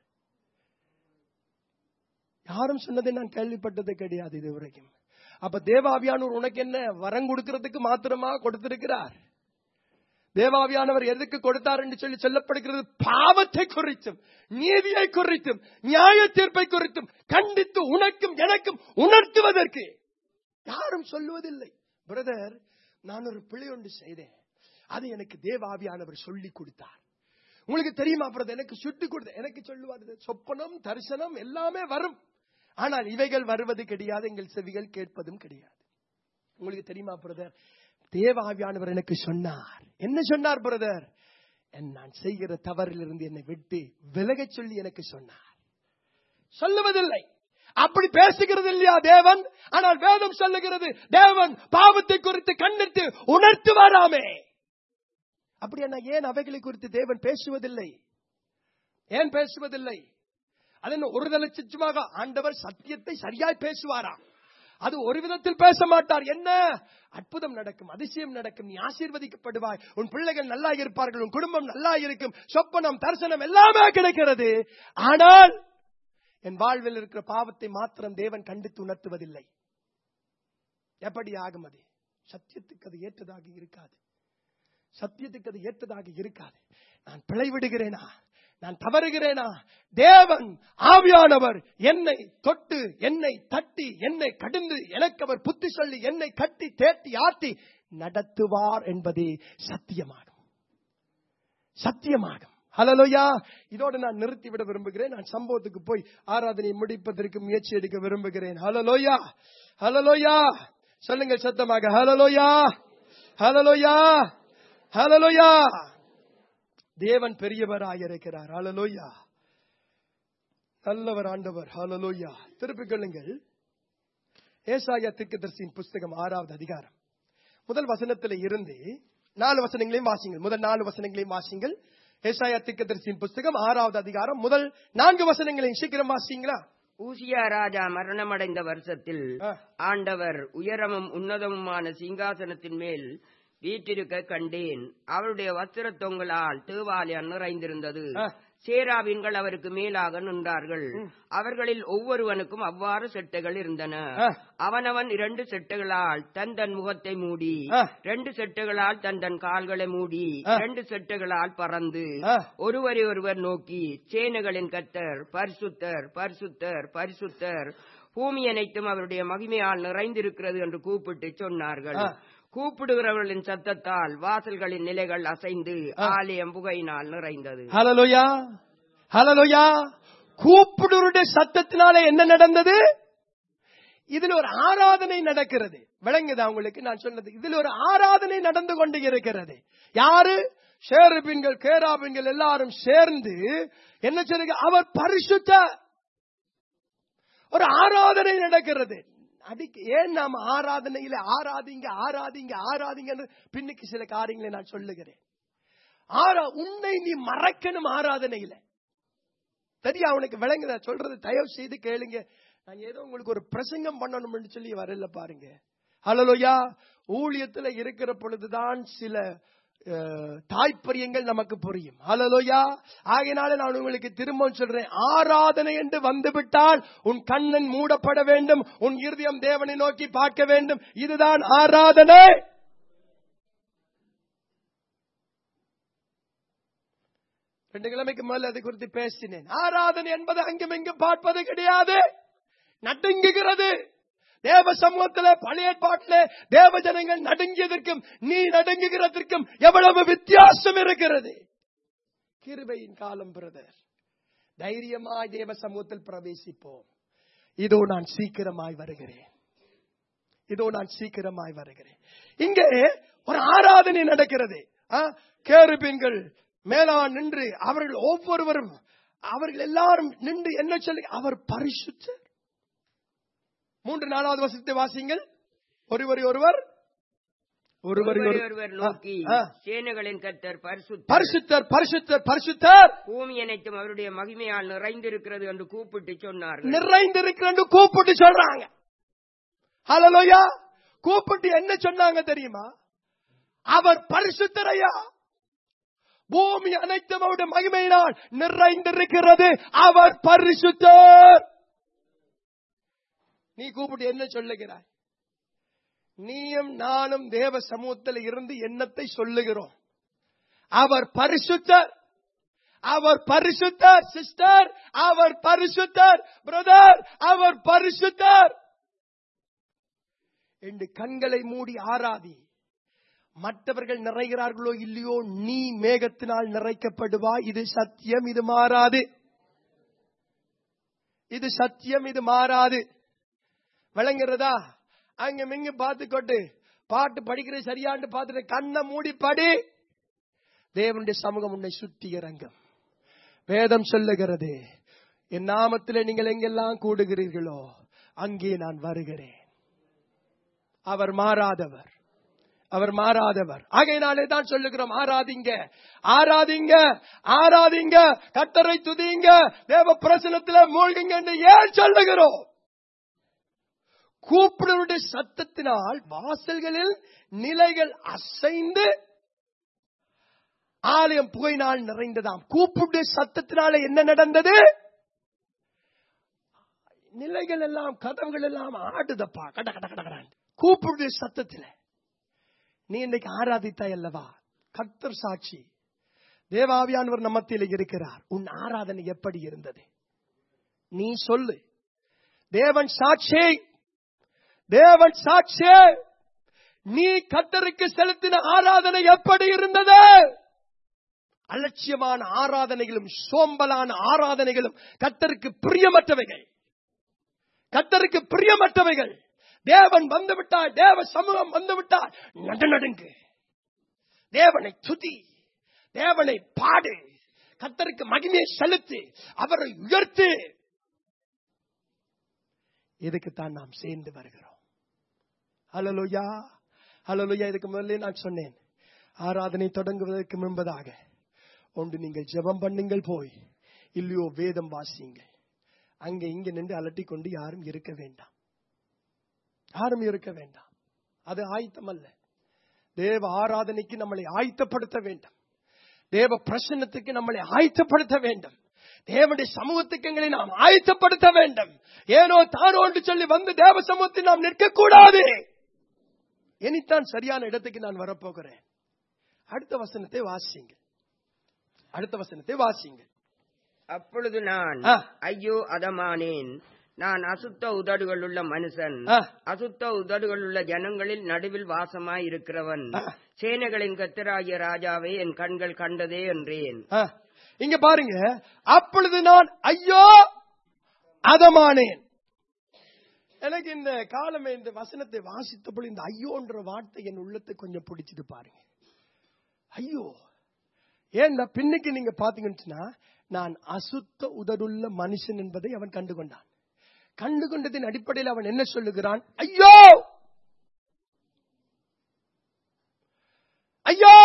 யாரும் சொன்னதை நான் கேள்விப்பட்டது கிடையாது இது வரைக்கும் அப்ப தேவாவியானவர் உனக்கு என்ன வரம் கொடுக்கிறதுக்கு மாத்திரமா கொடுத்திருக்கிறார் தேவாவியானவர் எதுக்கு கொடுத்தார் என்று சொல்லி சொல்லப்படுகிறது பாவத்தை குறித்தும் நீதியை குறித்தும் நியாய தீர்ப்பை குறித்தும் கண்டித்து உனக்கும் எனக்கும் உணர்த்துவதற்கு யாரும் சொல்லுவதில்லை பிரதர் நான் ஒரு பிழை ஒன்று செய்தேன் அது எனக்கு தேவாவியானவர் சொல்லி கொடுத்தார் உங்களுக்கு தெரியுமா பிரதர் எனக்கு சுட்டி கொடுத்த எனக்கு சொல்லுவார் சொப்பனம் தரிசனம் எல்லாமே வரும் ஆனால் இவைகள் வருவது கிடையாது எங்கள் செவிகள் கேட்பதும் கிடையாது உங்களுக்கு தெரியுமா பிரதர் தேவாவியானவர் எனக்கு சொன்னார் என்ன சொன்னார் பிரதர் நான் செய்கிற தவறிலிருந்து என்னை விட்டு விலகச் சொல்லி எனக்கு சொன்னார் சொல்லுவதில்லை அப்படி பேசுகிறது இல்லையா தேவன் ஆனால் வேதம் சொல்லுகிறது தேவன் பாவத்தை குறித்து கண்டித்து உணர்த்து வராமே அப்படியா ஏன் அவைகளை குறித்து தேவன் பேசுவதில்லை ஏன் பேசுவதில்லை அது என்ன ஒரு லட்சமாக ஆண்டவர் சத்தியத்தை சரியாய் பேசுவாராம் அது ஒரு விதத்தில் பேச மாட்டார் என்ன அற்புதம் நடக்கும் அதிசயம் நடக்கும் நீ ஆசீர்வதிக்கப்படுவாய் உன் பிள்ளைகள் நல்லா இருப்பார்கள் உன் குடும்பம் நல்லா இருக்கும் சொப்பனம் தரிசனம் எல்லாமே கிடைக்கிறது ஆனால் என் வாழ்வில் இருக்கிற பாவத்தை மாத்திரம் தேவன் கண்டித்து உணர்த்துவதில்லை எப்படி ஆகும் அது சத்தியத்துக்கு அது ஏற்றதாக இருக்காது சத்தியத்துக்கு அது ஏற்றதாக இருக்காது நான் பிழை விடுகிறேனா நான் தவறுகிறேனா தேவன் ஆவியானவர் என்னை தொட்டு என்னை தட்டி என்னை கடிந்து எனக்கு அவர் புத்தி சொல்லி என்னை கட்டி தேட்டி ஆட்டி நடத்துவார் என்பதே சத்தியமாகும் சத்தியமாகும் ஹலலோயா இதோடு நான் நிறுத்திவிட விரும்புகிறேன் நான் சம்பவத்துக்கு போய் ஆராதனை முடிப்பதற்கு முயற்சி எடுக்க விரும்புகிறேன் ஹலலோயா ஹலலோயா சொல்லுங்கள் சத்தமாக ஹலலோயா ஹலலோயா ஹலலோயா தேவன் பெரியவராயிருக்கிறார் ஹலலோயா நல்லவர் ஆண்டவர் ஹலலோயா திருப்பிக் கொள்ளுங்கள் ஏசாயா திக்குதர்சியின் புஸ்தகம் ஆறாவது அதிகாரம் முதல் வசனத்தில் இருந்து நாலு வசனங்களையும் வாசிங்கள் முதல் நாலு வசனங்களையும் வாசிங்கள் ஏசாயா திக்குதர்சியின் புஸ்தகம் ஆறாவது அதிகாரம் முதல் நான்கு வசனங்களையும் சீக்கிரம் வாசிங்களா ஊசியா ராஜா மரணமடைந்த வருஷத்தில் ஆ. ஆண்டவர் உயரமும் உன்னதமுமான சிங்காசனத்தின் மேல் வீற்றிருக்க கண்டேன் அவருடைய வஸ்திர தொங்கலால் தேவாலயம் நிறைந்திருந்தது ஆ. சேராவின்கள் அவருக்கு மேலாக நின்றார்கள் அவர்களில் ஒவ்வொருவனுக்கும் அவ்வாறு செட்டைகள் இருந்தன ஆ. அவனவன் இரண்டு செட்டுகளால் தன் தன் முகத்தை மூடி ஆ. ரெண்டு செட்டுகளால் தன் தன் கால்களை மூடி ஆ. ரெண்டு செட்டுகளால் பறந்து ஆ. ஒருவரை ஒருவர் நோக்கி சேனைகளின் கர்த்தர் பரிசுத்தர் பரிசுத்தர் பரிசுத்தர் பூமி அனைத்தும் அவருடைய மகிமையால் நிறைந்திருக்கிறது என்று கூப்பிட்டு சொன்னார்கள் ஆ. கூப்பிடுகிறவர்களின் சத்தத்தால் வாசல்களின் நிலைகள் அசைந்து ஆ. ஆலயம் புகையினால் நிறைந்தது ஹலலோயா ஹலலோயா கூப்பிடுருடைய சத்தத்தினால என்ன நடந்தது இதுல ஒரு ஆராதனை நடக்கிறது விளங்குதா உங்களுக்கு நான் சொன்னது இதுல ஒரு ஆராதனை நடந்து கொண்டு இருக்கிறது யாரு ஷேருபின்கள் கேராபின்கள் எல்லாரும் சேர்ந்து என்ன சொல்லுங்க அவர் பரிசுத்த ஒரு ஆராதனை நடக்கிறது அதுக்கு ஏன் நாம ஆராதனையில ஆராதிங்க ஆராதிங்க ஆராதிங்கன்னு பின்னுக்கு சில காரியங்களை நான் சொல்லுகிறேன் ஆரா உன்னை நீ மறக்கணும் ஆராதனையில சரியா அவனுக்கு விளங்குதா சொல்றது தயவு செய்து கேளுங்க நான் ஏதோ உங்களுக்கு ஒரு பிரசங்கம் பண்ணணும்னு சொல்லி வரல பாருங்க ஹலலோயா ஊழியத்துல இருக்கிற பொழுதுதான் சில அஹ், தாய்ப்பரியங்கள் நமக்கு புரியும் ஹலலோயா ஆகையினால நான் உங்களுக்கு திரும்ப சொல்றேன் ஆராதனை என்று வந்துவிட்டால் உன் கண்ணன் மூடப்பட வேண்டும் உன் இருதயம் தேவனை நோக்கி பார்க்க வேண்டும் இதுதான் ஆராதனை ரெண்டு கிழமைக்கு மேல அதை குறித்து பேசினேன் ஆராதனை என்பது அங்கும் இங்கும் பார்ப்பது கிடையாது நடுங்குகிறது தேவ சமூகத்திலே பழைய ஏற்பாட்டிலே தேவ ஜனங்கள் நடுங்கியதற்கும் நீ நடுங்குகிறதற்கும் எவ்வளவு வித்தியாசம் இருக்கிறது கிருபையின் காலம் பிரதர் தைரியமாய் தேவ சமூகத்தில் பிரவேசிப்போம் இதோ நான் சீக்கிரமாய் வருகிறேன் இதோ நான் சீக்கிரமாய் வருகிறேன் இங்கே ஒரு ஆராதனை நடக்கிறது ஆ, கேருபீன்கள் மேலா நின்று அவர்கள் ஒவ்வொருவரும் அவர்கள் எல்லாரும் நின்று என்ன சொல்லி அவர் பரிசுத்தர் மூன்று நாலாவது வசனத்தை வாசிங்கள் ஒருவரை ஒருவர் ஒருவரை ஒருவரை ஒருவர் ஒருவர் நோக்கி ஆ, ஆ. சேனைகளின் கர்த்தர் பரிசுத்தர் பரிசுத்தர் பரிசுத்தர் பரிசுத்தர் பூமி அனைத்தும் அவருடைய மகிமையால் நிறைந்திருக்கிறது என்று கூப்பிட்டு சொன்னார்கள் நிறைந்திருக்கிறன்னு கூப்பிட்டு சொல்றாங்க ஹalleluya கூப்பிட்டு என்ன சொன்னாங்க தெரியுமா அவர் பரிசுத்தரையா பூமி அனைத்தும் அவருடைய மகிமையினால் நிறைந்திருக்கிறது அவர் பரிசுத்தர் நீ கூப்பிட்டு என்ன சொல்லுகிறாய் நீயும் நானும் தேவ சமூகத்தில் இருந்து என்னத்தை சொல்லுகிறோம் அவர் பரிசுத்தர் அவர் பரிசுத்தர் சிஸ்டர் அவர் பரிசுத்தர் பிரதர் அவர் பரிசுத்தர் என்று கண்களை மூடி ஆராதி மற்றவர்கள் நிறைகிறார்களோ இல்லையோ நீ மேகத்தினால் நிறைக்கப்படுவாய் இது சத்தியம் இது மாறாது இது சத்தியம் இது மாறாது விளங்குறதா அங்க மிங்க பார்த்துக்கொண்டு பாட்டு படிக்கிறது சரியான்னு பார்த்துட்டு கண்ணை மூடி படி தேவனுடைய சமூகம் உன்னை சுற்றி இறங்கும் வேதம் சொல்லுகிறது என் நாமத்திலே நீங்கள் எங்கெல்லாம் கூடுகிறீர்களோ அங்கே நான் வருகிறேன் அவர் மாறாதவர் அவர் மாறாதவர் ஆகையினாலே தான் சொல்லுகிறோம் ஆராதிங்க ஆராதிங்க ஆராதிங்க கத்தரை துதிங்க தேவ பிரசனத்துல மூழ்குங்க என்று ஏன் சொல்லுகிறோம் கூப்பிடுவருடைய சத்தத்தினால் வாசல்களில் நிலைகள் அசைந்து ஆலயம் புகையினால் நிறைந்ததாம் கூப்பிட்டு சத்தத்தினால என்ன நடந்தது நிலைகள் எல்லாம் கதவுகள் எல்லாம் ஆடுதப்பா கட கட கட கட கூப்பிடு சத்தத்தில் நீ இன்னைக்கு ஆராதித்தாய் அல்லவா கர்த்தர் சாட்சி தேவாவியானவர் நம்மத்தில் இருக்கிறார் உன் ஆராதனை எப்படி இருந்தது நீ சொல்லு தேவன் சாட்சி தேவன் சாட்சி நீ கத்தருக்கு செலுத்தின ஆராதனை எப்படி இருந்தது அலட்சியமான ஆராதனைகளும் சோம்பலான ஆராதனைகளும் கத்தருக்கு பிரியமற்றவைகள் கத்தருக்கு பிரியமற்றவைகள் தேவன் வந்துவிட்டால் தேவ சமூகம் வந்துவிட்டால் நடுநடுங்கு தேவனை துதி தேவனை பாடு கத்தருக்கு மகிமையை செலுத்து அவரை உயர்த்து இதுக்குத்தான் நாம் சேர்ந்து வருகிறோம் ஹலலுயா ஹலலுயா இதுக்கு முதல்ல நான் சொன்னேன் ஆராதனை தொடங்குவதற்கு முன்பதாக ஒன்று நீங்கள் ஜெபம் பண்ணுங்கள் போய் இல்லையோ வேதம் வாசியுங்கள் அங்க இங்க நின்று அலட்டிக் கொண்டு யாரும் இருக்க வேண்டாம் யாரும் இருக்க வேண்டாம் அது ஆயத்தம் அல்ல தேவ ஆராதனைக்கு நம்மளை ஆயத்தப்படுத்த வேண்டும் தேவ பிரசன்னத்துக்கு நம்மளை ஆயத்தப்படுத்த வேண்டும் தேவனுடைய சமூகத்துக்கு எங்களை நாம் ஆயத்தப்படுத்த வேண்டும் ஏனோ தானோ என்று சொல்லி வந்து தேவ சமூகத்தில் நாம் நிற்கக்கூடாது இனித்தான் சரியான இடத்துக்கு நான் வரப்போகிறேன் அடுத்த வசனத்தை வாசிங்க அடுத்த வசனத்தை வாசிங்க அப்பொழுது நான் ஆ. ஐயோ அதமானேன் நான் அசுத்த உதடுகளுள்ள மனுஷன் ஆ. அசுத்த உதடுகளுள்ள ஜனங்களில் நடுவில் வாசமாய் இருக்கிறவன் ஆ. சேனைகளின் கத்தராகிய ராஜாவை என் கண்கள் கண்டதே என்றேன் ஆ, இங்க பாருங்க அப்பொழுது நான் ஐயோ அதமானேன் எனக்கு இந்த காலமே இந்த வசனத்தை வாசித்தபோது இந்த ஐயோன்ற வார்த்தை என் உள்ளத்தை கொஞ்சம் பிடிச்சிட்டு பாருங்க ஐயோ ஏன்னா பின்னுக்கு நீங்க பாத்தீங்கன்னு சொன்னா, நான் அசுத்த உதடுள்ள மனுஷன் என்பதை அவன் கண்டுகொண்டான் கண்டுகொண்டதின் அடிப்படையில் அவன் என்ன சொல்லுகிறான் ஐயோ ஐயோ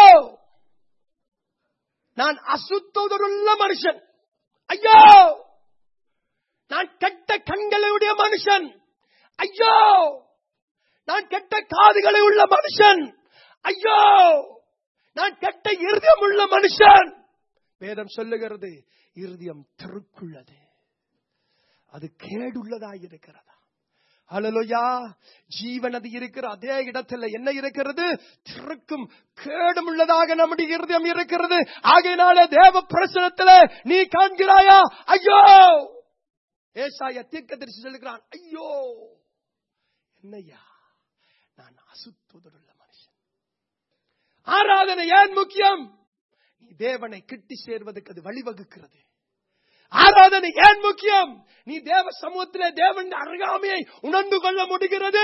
நான் அசுத்தோதருள்ள மனுஷன் ஐயோ நான் கெட்ட கண்களுடைய மனுஷன் ஐயோ நான் கெட்ட காதுகளை உள்ள மனுஷன் ஐயோ நான் கெட்ட இருதயம் உள்ள மனுஷன் வேதம் சொல்லுகிறது இருதயம் தெருக்குள்ளது அது கேடுள்ளதாய் இருக்கிறதா ஹalleluya ஜீவன் அது இருக்கிற அதே இடத்துல என்ன இருக்கிறது திருக்கும் கேடும் உள்ளதாக நம்முடைய இருதயம் இருக்கிறது ஆகையினால தேவ பிரசனத்துல நீ காண்கிறாயா ஐயோ ஏசாயா தீர்க்கதரிசி சொல்லுகிறான் ஐயோ என்னையா நான் அசுத்துதலுள்ள மனுஷன் ஆராதனை ஏன் முக்கியம் நீ தேவனை கிட்டி சேர்வதற்கு அது வழிவகுக்கிறது ஆராதனை ஏன் முக்கியம் நீ தேவ சமூகத்திலே தேவன் அருகாமையை உணர்ந்து கொள்ள முடிகிறது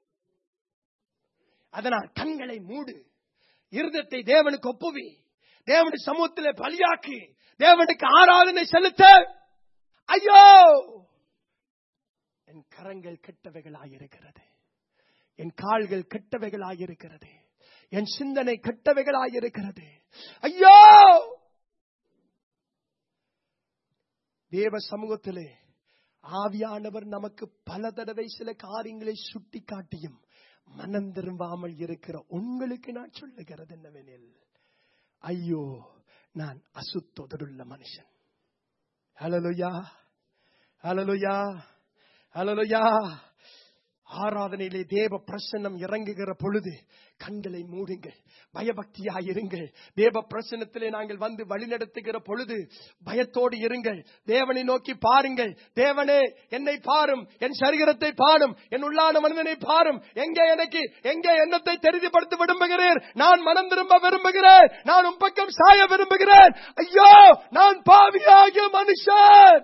அதனால் கண்களை மூடு இருதத்தை தேவனுக்கு ஒப்புவி தேவனுடைய சமூகத்திலே பலியாக்கு தேவனுக்கு ஆராதனை செலுத்த ஐயோ என் கரங்கள் கெட்டவைகளாயிருக்கிறது என் கால்கள் கெட்டவைகளாயிருக்கிறது என் சிந்தனை கெட்டவைகளாயிருக்கிறது ஐயோ தேவ சமூகத்திலே ஆவியானவர் நமக்கு பல தடவை சில காரியங்களை சுட்டி காட்டியும் மனம் திரும்பாமல் இருக்கிற உங்களுக்கு நான் சொல்லுகிறது என்னவெனில் ஐயோ நான் அசுத்தொதருள்ள மனுஷன் ஹலலுயா ஹலலுயா ஹலலுயா ஆராதனையிலே தேவ பிரசன்னம் இறங்குகிற பொழுது கண்களை மூடுங்கள் பயபக்தியாயிருங்கள் தேவ பிரசன்னத்திலே நாங்கள் வந்து வழிநடத்துகிற பொழுது பயத்தோடு இருங்கள் தேவனை நோக்கி பாருங்கள் தேவனே என்னை பாரும் என் சரீரத்தை பாரும் என் உள்ளான மனிதனை பாரும் எங்கே எனக்கு எங்கே எண்ணத்தை தெரிந்துபடுத்த விரும்புகிறேன் நான் மனம் திரும்ப விரும்புகிறேன் நான் உன் பக்கம் சாய விரும்புகிறேன் ஐயோ நான் பாவியாகிய மனுஷன்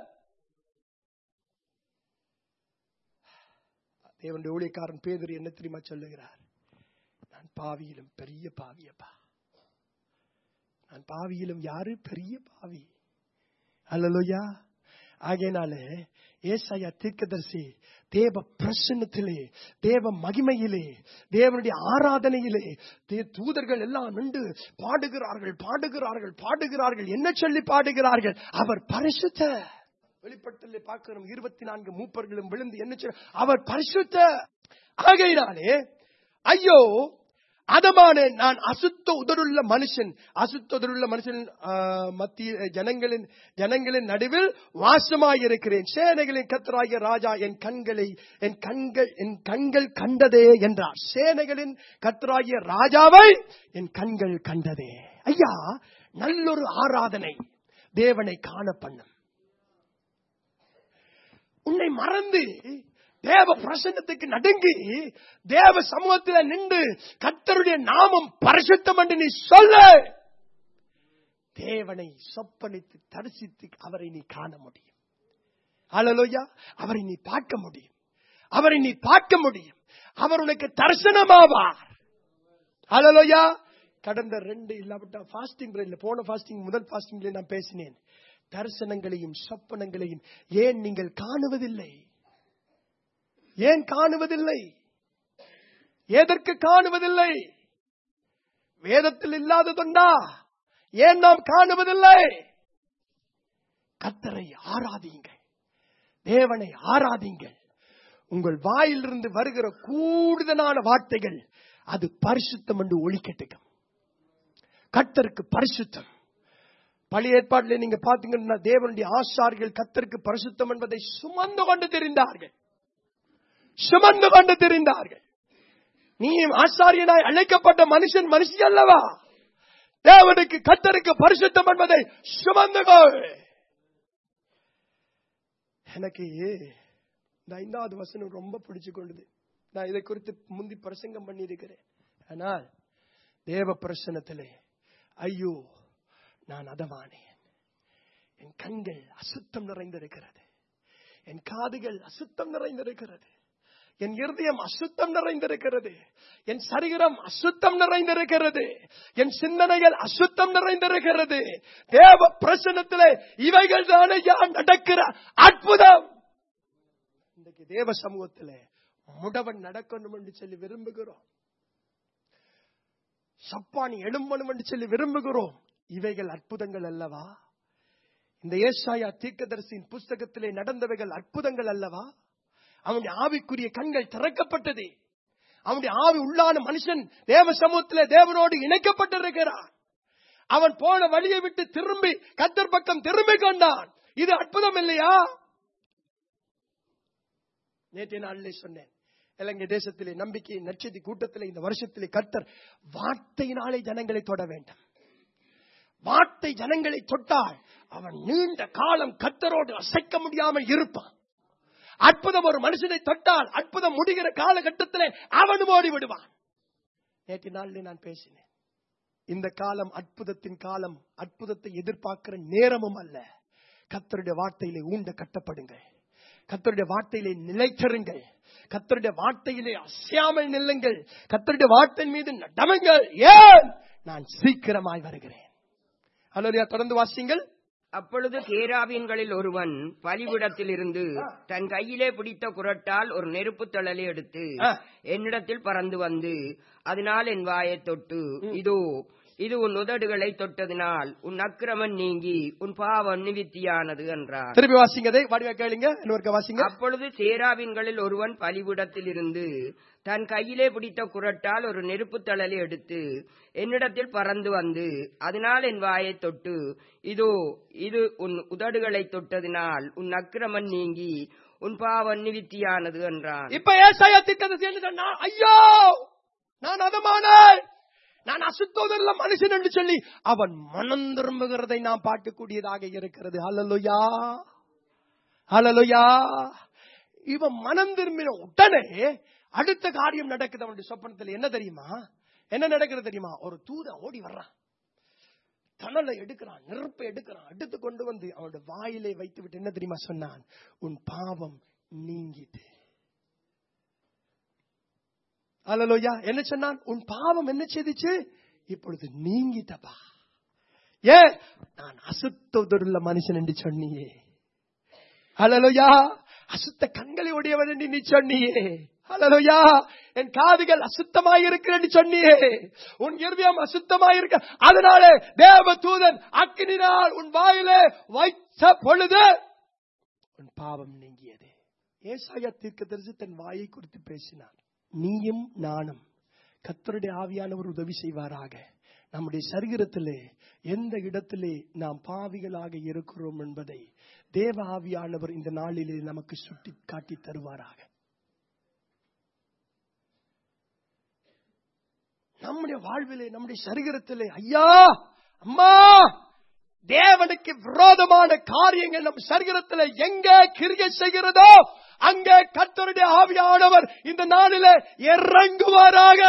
தேவனுடைய ஊழியக்காரன் பேதர் என்ன தெரியுமா சொல்லுகிறார் நான் பாவியிலும் பெரிய பாவியப்பா நான் பாவியிலும் யாரு பெரிய பாவி அல்லலுயா ஆகையினாலே ஏசாயா தீர்க்கதரிசி தேவ பிரசன்னத்திலே தேவ மகிமையிலே தேவனுடைய ஆராதனையிலே தே- தூதர்கள் எல்லாம் நின்று பாடுகிறார்கள் பாடுகிறார்கள் பாடுகிறார்கள் என்ன சொல்லி பாடுகிறார்கள் அவர் பரிசுத்த வெளிப்பட்டலே பார்க்கிறோம் இருபத்தி நான்கு மூப்பர்களும் விழுந்து என்ன சொல்ல அவர் பரிசுத்த ஆகையினாலே ஐயோ அதமான நான் அசுத்த உதடுள்ள மனுஷன் அசுத்த உதடுள்ள மனுஷன் ஆ, மத்திய ஜனங்களின் ஜனங்களின் நடுவில் வாசமாயிருக்கிறேன் சேனைகளின் கத்தராகிய ராஜா என் கண்களை என் கண்கள் என் கண்கள் கண்டதே என்றார் சேனைகளின் கத்தராகிய ராஜாவை என் கண்கள் கண்டதே ஐயா நல்லொரு ஆராதனை தேவனை காண பண்ணும் உன்னை மறந்து தேவ பிரசன்னத்துக்கு நடுங்கி தேவ சமூகத்தில் நின்று கர்த்தருடைய நாமம் பரிசுத்தம் என்று நீ சொல்ல தேவனை சொப்பனித்து தரிசித்து அவரை நீ காண முடியும் ஹalleluya அவரை நீ பார்க்க முடியும் அவரை நீ பார்க்க முடியும் அவர் உனக்கு தரிசனமாவார் ஹalleluya கடந்த ரெண்டு இல்லாவிட்டா ஃபாஸ்டிங் பிரேட்ல போன ஃபாஸ்டிங் முதல் ஃபாஸ்டிங்ல நான் பேசினேன் தரிசனங்களையும் சொப்பனங்களையும் ஏன் நீங்கள் காணுவதில்லை ஏன் காணுவதில்லை எதற்கு காணுவதில்லை வேதத்தில் இல்லாததுண்டா ஏன் நாம் காணுவதில்லை கத்தரை ஆராதியுங்கள் தேவனை ஆராதிங்கள் உங்கள் வாயிலிருந்து வருகிற கூடுதலான வார்த்தைகள் அது பரிசுத்தம் என்று ஒளிக்கட்டுக்கும் கத்தருக்கு பரிசுத்தம் பழைய ஏற்பாட்டிலே நீங்க பாத்தீங்கன்னா தேவனுடைய ஆசாரிகள் கத்தருக்கு பரிசுத்தம் என்பதை சுமந்து கொண்டு தெரிந்தார்கள் சுமந்து கொண்டு தெரிந்தார்கள் நீ ஆசாரியனாய் அழைக்கப்பட்ட மனுஷன் மனுஷி அல்லவா தேவனுக்கு கத்தருக்கு பரிசுத்தம் என்பதை சுமந்து கொள். எனக்கு இந்த ஐந்தாவது வசனம் ரொம்ப பிடிச்சு கொண்டது நான் இதை குறித்து முந்தி பிரசங்கம் பண்ணியிருக்கிறேன் ஆனால் தேவ பிரசனத்திலே ஐயோ நான் அதமானேன் என் கண்கள் அசுத்தம் நிறைந்திருக்கிறது என் காதுகள் அசுத்தம் நிறைந்திருக்கிறது என் இருதயம் அசுத்தம் நிறைந்திருக்கிறது என் சரீரம் அசுத்தம் நிறைந்திருக்கிறது என் சிந்தனைகள் அசுத்தம் நிறைந்திருக்கிறது தேவ பிரசனத்திலே இவைகள் தானே யார் நடக்கிற அற்புதம் இன்றைக்கு தேவ சமூகத்திலே முடவன் நடக்கணும் என்று சொல்லி விரும்புகிறோம் சப்பானி எழும்பணும் என்று சொல்லி விரும்புகிறோம் இவைகள் அற்புதங்கள் அல்லவா இந்த ஏசாயா தீர்க்கதரிசியின் புஸ்தகத்திலே நடந்தவைகள் அற்புதங்கள் அல்லவா அவனுடைய ஆவிக்குரிய கண்கள் திறக்கப்பட்டது அவனுடைய ஆவி உள்ளான மனுஷன் தேவ சமூகத்திலே தேவனோடு இணைக்கப்பட்டிருக்கிறான் அவன் போன வழியை விட்டு திரும்பி கத்தர் பக்கம் திரும்பி கொண்டான் இது அற்புதம் இல்லையா நேற்றைய நாளிலே சொன்னேன் இலங்கை தேசத்திலே நம்பிக்கை நட்சதி கூட்டத்திலே இந்த வருஷத்திலே கர்த்தர் வார்த்தையினாலே ஜனங்களை தொட வேண்டும் வார்த்தை ஜனங்களை தொட்டால் அவன் நீண்ட காலம் கர்த்தரோடு அசைக்க முடியாமல் இருப்பான் அற்புதம் ஒரு மனுஷனை தொட்டால் அற்புதம் முடிகிற காலகட்டத்திலே அவன் ஓடி விடுவான் நேற்று நாளிலே நான் பேசினேன் இந்த காலம் அற்புதத்தின் காலம் அற்புதத்தை எதிர்பார்க்கிற நேரமும் அல்ல கத்தருடைய வார்த்தையிலே ஊண்ட கட்டப்படுங்கள் கத்தருடைய வார்த்தையிலே நிலைத்தருங்கள் கத்தருடைய வார்த்தையிலே அசையாமல் நில்லுங்கள் கத்தருடைய வார்த்தையின் மீது நடமுங்கள் ஏன் நான் சீக்கிரமாய் வருகிறேன் அல்லது தொடர்ந்து வாசிங்கள் அப்பொழுது கேராவின்களில் ஒருவன் பலிபிடத்திலிருந்து தன் கையிலே பிடித்த குரட்டால் ஒரு நெருப்புத் தழலை எடுத்து ஆ. என்னிடத்தில் பறந்து வந்து அதனால் என் வாயைத் தொட்டு இதோ இது உன் உதடுகளை தொட்டதினால் உன் அக்கிரமம் நீங்கி உன் பாவம் நிவித்தியானது என்றார் திருப்பி வாசிங்கதை வடிவ கேளுங்க இன்னொருக்க வாசிங்க அப்பொழுது சேராவின்களில் ஒருவன் பலிபிடத்திலிருந்து தன் கையிலே பிடித்த குரட்டால் ஒரு நெருப்புத் தழலை எடுத்து என்னிடத்தில் பறந்து வந்து அதனால் என் வாயைத் தொட்டு இதோ இது உன் உதடுகளை தொட்டதினால் உன் அக்கிரமம் நீங்கி உன் பாவம் நிவித்தியானது என்றான் இப்ப ஏசாயா திட்டத்தை என்ன சொன்னா ஐயோ நான் அதமானேன் நான் அசுத்தோதல்ல மனுஷன் என்று சொல்லி அவன் மனம் திரும்புகிறதை நாம் பார்க்கக்கூடியதாக இருக்கிறது ஹalleluya ஹalleluya இவன் மனம் திரும்பின உடனே அடுத்த காரியம் நடக்குது அவனுடைய சொப்பனத்தில் என்ன தெரியுமா என்ன நடக்கிறது தெரியுமா ஒரு தூதன் ஓடி வர்றான் தணலை எடுக்கிறான் நெருப்பை எடுக்கிறான் எடுத்து கொண்டு வந்து அவனுடைய வாயிலே வைத்து விட்டு என்ன தெரியுமா சொன்னான் உன் பாவம் நீங்கிட்டு அல்லலோயா என்ன சொன்னான் உன் பாவம் என்ன செய்துச்சு இப்பொழுது நீங்கிட்டப்பா ஏ நான் அசுத்ததுள்ள மனுஷன் என்று சொன்னியே அல்லலோயா அசுத்த கண்களை உடையவன் என்று நீ சொன்னியே அல்லலோயா என் காதுகள் அசுத்தமாயிருக்கிற என்று சொன்னியே உன் இருதயம் அசுத்தமாயிருக்க அதனாலே தேவ தூதன் அக்கினினால் உன் வாயிலே வைத்த பொழுது உன் பாவம் நீங்கியது ஏசாயா தீர்க்கதரிசி தன் வாயை குறித்து பேசினான் நீயும் நானும் கத்தருடைய ஆவியானவர் உதவி செய்வாராக நம்முடைய சரீரத்திலே எந்த இடத்திலே நாம் பாவிகளாக இருக்கிறோம் என்பதை தேவ ஆவியானவர் இந்த நாளிலே நமக்கு சுட்டி காட்டி தருவாராக நம்முடைய வாழ்விலே நம்முடைய சரீரத்திலே ஐயா அம்மா தேவனுக்கு விரோதமான காரியங்கள் நம் சரீரத்தில் எங்க கிரியை செய்கிறதோ அங்க கத்தருடைய ஆவியானவர் இந்த நாளிலே இறங்குவாராக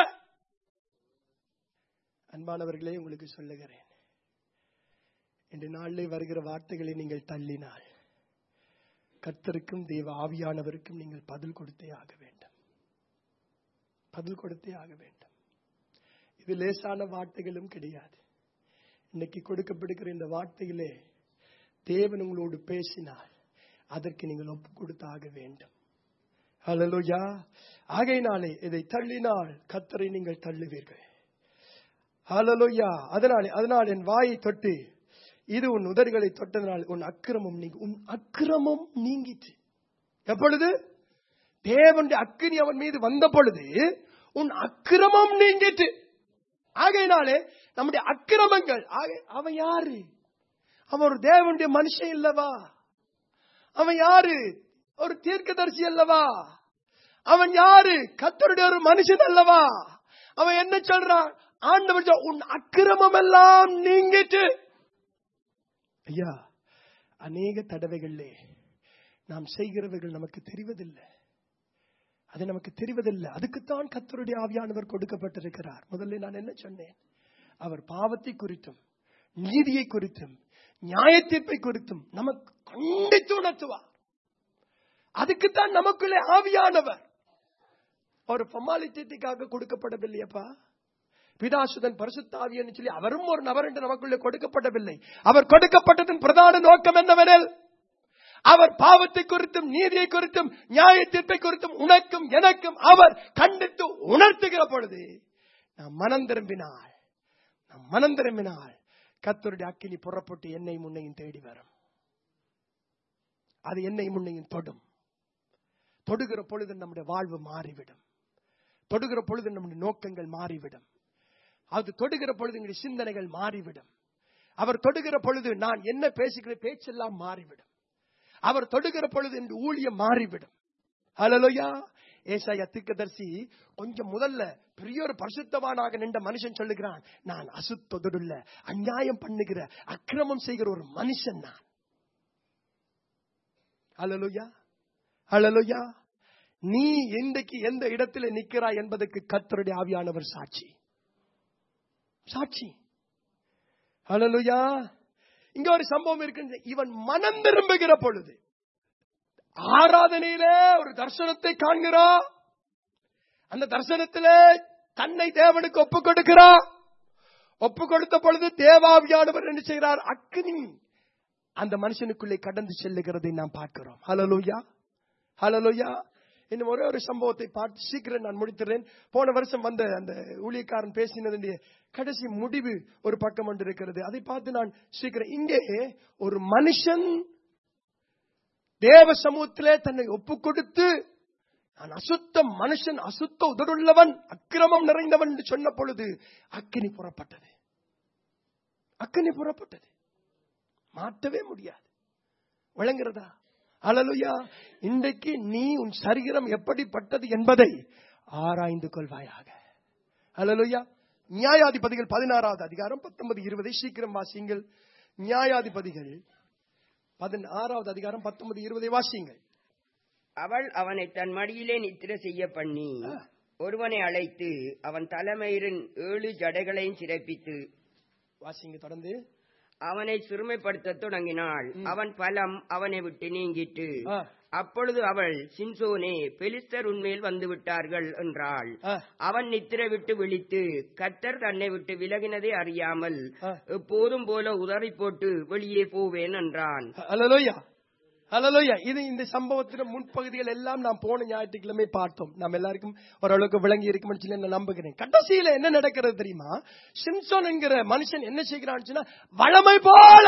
அன்பானவர்களே உங்களுக்கு சொல்லுகிறேன் இந்த நாளிலே வருகிற வார்த்தைகளை நீங்கள் தள்ளினால் கர்த்தருக்கும் தேவ ஆவியானவருக்கும் நீங்கள் பதில் கொடுத்தே ஆக வேண்டும் பதில் கொடுத்தே ஆக வேண்டும் இது லேசான வார்த்தைகளும் கிடையாது இன்னைக்கு கொடுக்கப்படுகிற இந்த வார்த்தையிலே தேவன் உங்களோடு பேசினால் அதற்கு நீங்கள் ஒப்பு கொடுத்தாக வேண்டும் ஹalleluya ஆகையினாலே இதை தள்ளினால் கத்தரை நீங்கள் தள்ளுவீர்கள் ஹalleluya அதனாலே அதனால் என் வாயை தொட்டு இது உன் உதடுகளை தொட்டதனால் உன் அக்கிரமம் நீங்க உன் அக்கிரமம் நீங்கிற்று எப்பொழுது தேவனுடைய அக்கினி அவன் மீது வந்த பொழுது உன் அக்கிரமம் நீங்கிற்று ஆகையினாலே நம்முடைய அக்கிரமங்கள் ஆக- அவன் யாரு அவன் ஒரு தேவனுடைய மனுஷன் இல்லவா அவன் யாரு ஒரு தீர்க்கதரிசி அல்லவா அவன் யாரு கத்தருடைய ஒரு மனுஷன் அல்லவா அவன் என்ன சொல்றான் ஆண்டவன் சொல், உன் அக்கிரமம் எல்லாம் நீங்கிட்டு ஐயா அநேக தடவைகளிலே நாம் செய்கிறவர்கள் நமக்கு தெரிவதில்லை அது நமக்கு தெரிவதில்லை அதுக்குத்தான் கத்தருடைய ஆவியானவர் கொடுக்கப்பட்டிருக்கிறார் முதல்ல நான் என்ன சொன்னேன் அவர் பாவத்தை குறித்தும் நீதியை குறித்தும் நியாயத்தீர்ப்பை குறித்தும் நமக்கு கண்டித்து உணர்த்துவார் அதுக்குத்தான் நமக்குள்ளே ஆவியானவர் ஒரு பொமாலித்தியத்துக்காக கொடுக்கப்படவில்லையப்பா பிதாசுதன் பரிசுத்தாவியன்னு சொல்லி அவரும் ஒரு நபர் என்று நமக்குள்ளே கொடுக்கப்படவில்லை அவர் கொடுக்கப்பட்டதன் பிரதான நோக்கம் என்னவெனில் அவர் பாவத்தை குறித்தும் நீதியை குறித்தும் நியாய தீர்ப்பை குறித்தும் உனக்கும் எனக்கும் அவர் கண்டித்து உணர்த்துகிற பொழுது நாம் மனம் திரும்பினால் நாம் மனம் திரும்பினால் கத்தருடைய அக்கினி புறப்பட்டு என்னை முன்னையும் தேடி வரும் அது என்னை முன்னையும் தொடும் தொடுகிற பொழுது நம்முடைய வாழ்வு மாறிவிடும் தொடுகிற பொழுது நம்முடைய நோக்கங்கள் மாறிவிடும் அது தொடுகிற பொழுது எங்களுடைய சிந்தனைகள் மாறிவிடும் அவர் தொடுகிற பொழுது நான் என்ன பேசுகிற பேச்செல்லாம் மாறிவிடும் அவர் தொடுகிற பொழுது என்று ஊழியம் மாறிவிடும் ஹalleluya ஏசாயா தீர்க்கதரிசி கொஞ்சம் முதல்ல பெரிய ஒரு பரிசுத்தவானாக நின்ற மனுஷன் சொல்லுகிறான் நான் அசுத்தொடுள்ள அநியாயம் பண்ணுகிற அக்கிரமம் செய்கிற ஒரு மனுஷன் நான் ஹalleluya ஹalleluya நீ இன்றைக்கு எந்த இடத்துல நிற்கிறாய் என்பதற்கு கர்த்தருடைய ஆவியானவர் சாட்சி சாட்சி ஹalleluya இங்க ஒரு சம்பவம் இருக்கு இவன் மனம் திரும்புகிற பொழுது ஆராதனையிலே ஒரு தரிசனத்தை காண்கிறான் அந்த தரிசனத்திலே தன்னை தேவனுக்கு ஒப்பு கொடுக்கிறான் ஒப்பு கொடுத்த பொழுது தேவாவியானவர் என்ன செய்கிறார் அக்னி அந்த மனுஷனுக்குள்ளே கடந்து செல்லுகிறதை நாம் பார்க்கிறோம் ஹalleluya ஹalleluya இன்னும் ஒரே ஒரு சம்பவத்தை பார்த்து சீக்கிரம் நான் முடித்துறேன் போன வருஷம் வந்த அந்த ஊழியக்காரன் பேசினதுடைய கடைசி முடிவு ஒரு பக்கம் ஒன்று இருக்கிறது அதை பார்த்து நான் சீக்கிரம் இங்கே ஒரு மனுஷன் தேவ சமூகத்திலே தன்னை ஒப்பு கொடுத்து நான் அசுத்த மனுஷன் அசுத்த உதடுள்ளவன் அக்கிரமம் நிறைந்தவன் என்று சொன்ன பொழுது அக்கினி புறப்பட்டது அக்கினி புறப்பட்டது மாற்றவே முடியாது விளங்குறதா அலலுயா இன்றைக்கு நீ உன் சரீரம் எப்படிப்பட்டது என்பதை ஆராய்ந்து கொள்வாயாக அலலுயா நியாயாதிபதிகள் பதினாறாவது அதிகாரம் பத்தொன்பது இருபதை சீக்கிரம் வாசியுங்கள் நியாயாதிபதிகள் பதினாறாவது அதிகாரம் பத்தொன்பது இருபதை வாசியுங்கள் அவள் அவனை தன் மடியிலே நித்திர செய்ய பண்ணி ஒருவனை அழைத்து அவன் தலைமயிரின் ஏழு ஜடைகளையும் சிறப்பித்து வாசிங்க தொடர்ந்து அவனை சிறுமைப்படுத்த தொடங்கினாள் அவன் பலம் அவனை விட்டு நீங்கிட்டு ஆ, அப்பொழுது அவள் சின்சோனே பெலிஸ்தர் உன்மேல் வந்து விட்டார்கள் என்றாள் ஆ, அவன் நித்திரை விட்டு விழித்து கத்தர் தன்னை விட்டு விலகினதை அறியாமல் ஆ. எப்போதும் போல உதறி போட்டு வெளியே போவேன் என்றான் ஹalleluya ஹalleluya இது இந்த சம்பவத்தின் முன்பகுதிகள் எல்லாம் நாம் போன ஞாயிற்றுக்கிழமை பார்த்தோம் நாம் எல்லாருக்கும் ஓரளவுக்கு விளங்கி இருக்கும்னு சொல்லி நான் நம்புகிறேன் கடைசியில என்ன நடக்கிறது தெரியுமா சிம்சோன் என்கிற மனுஷன் என்ன செய்கிறான்னு சொன்னா வளமை போல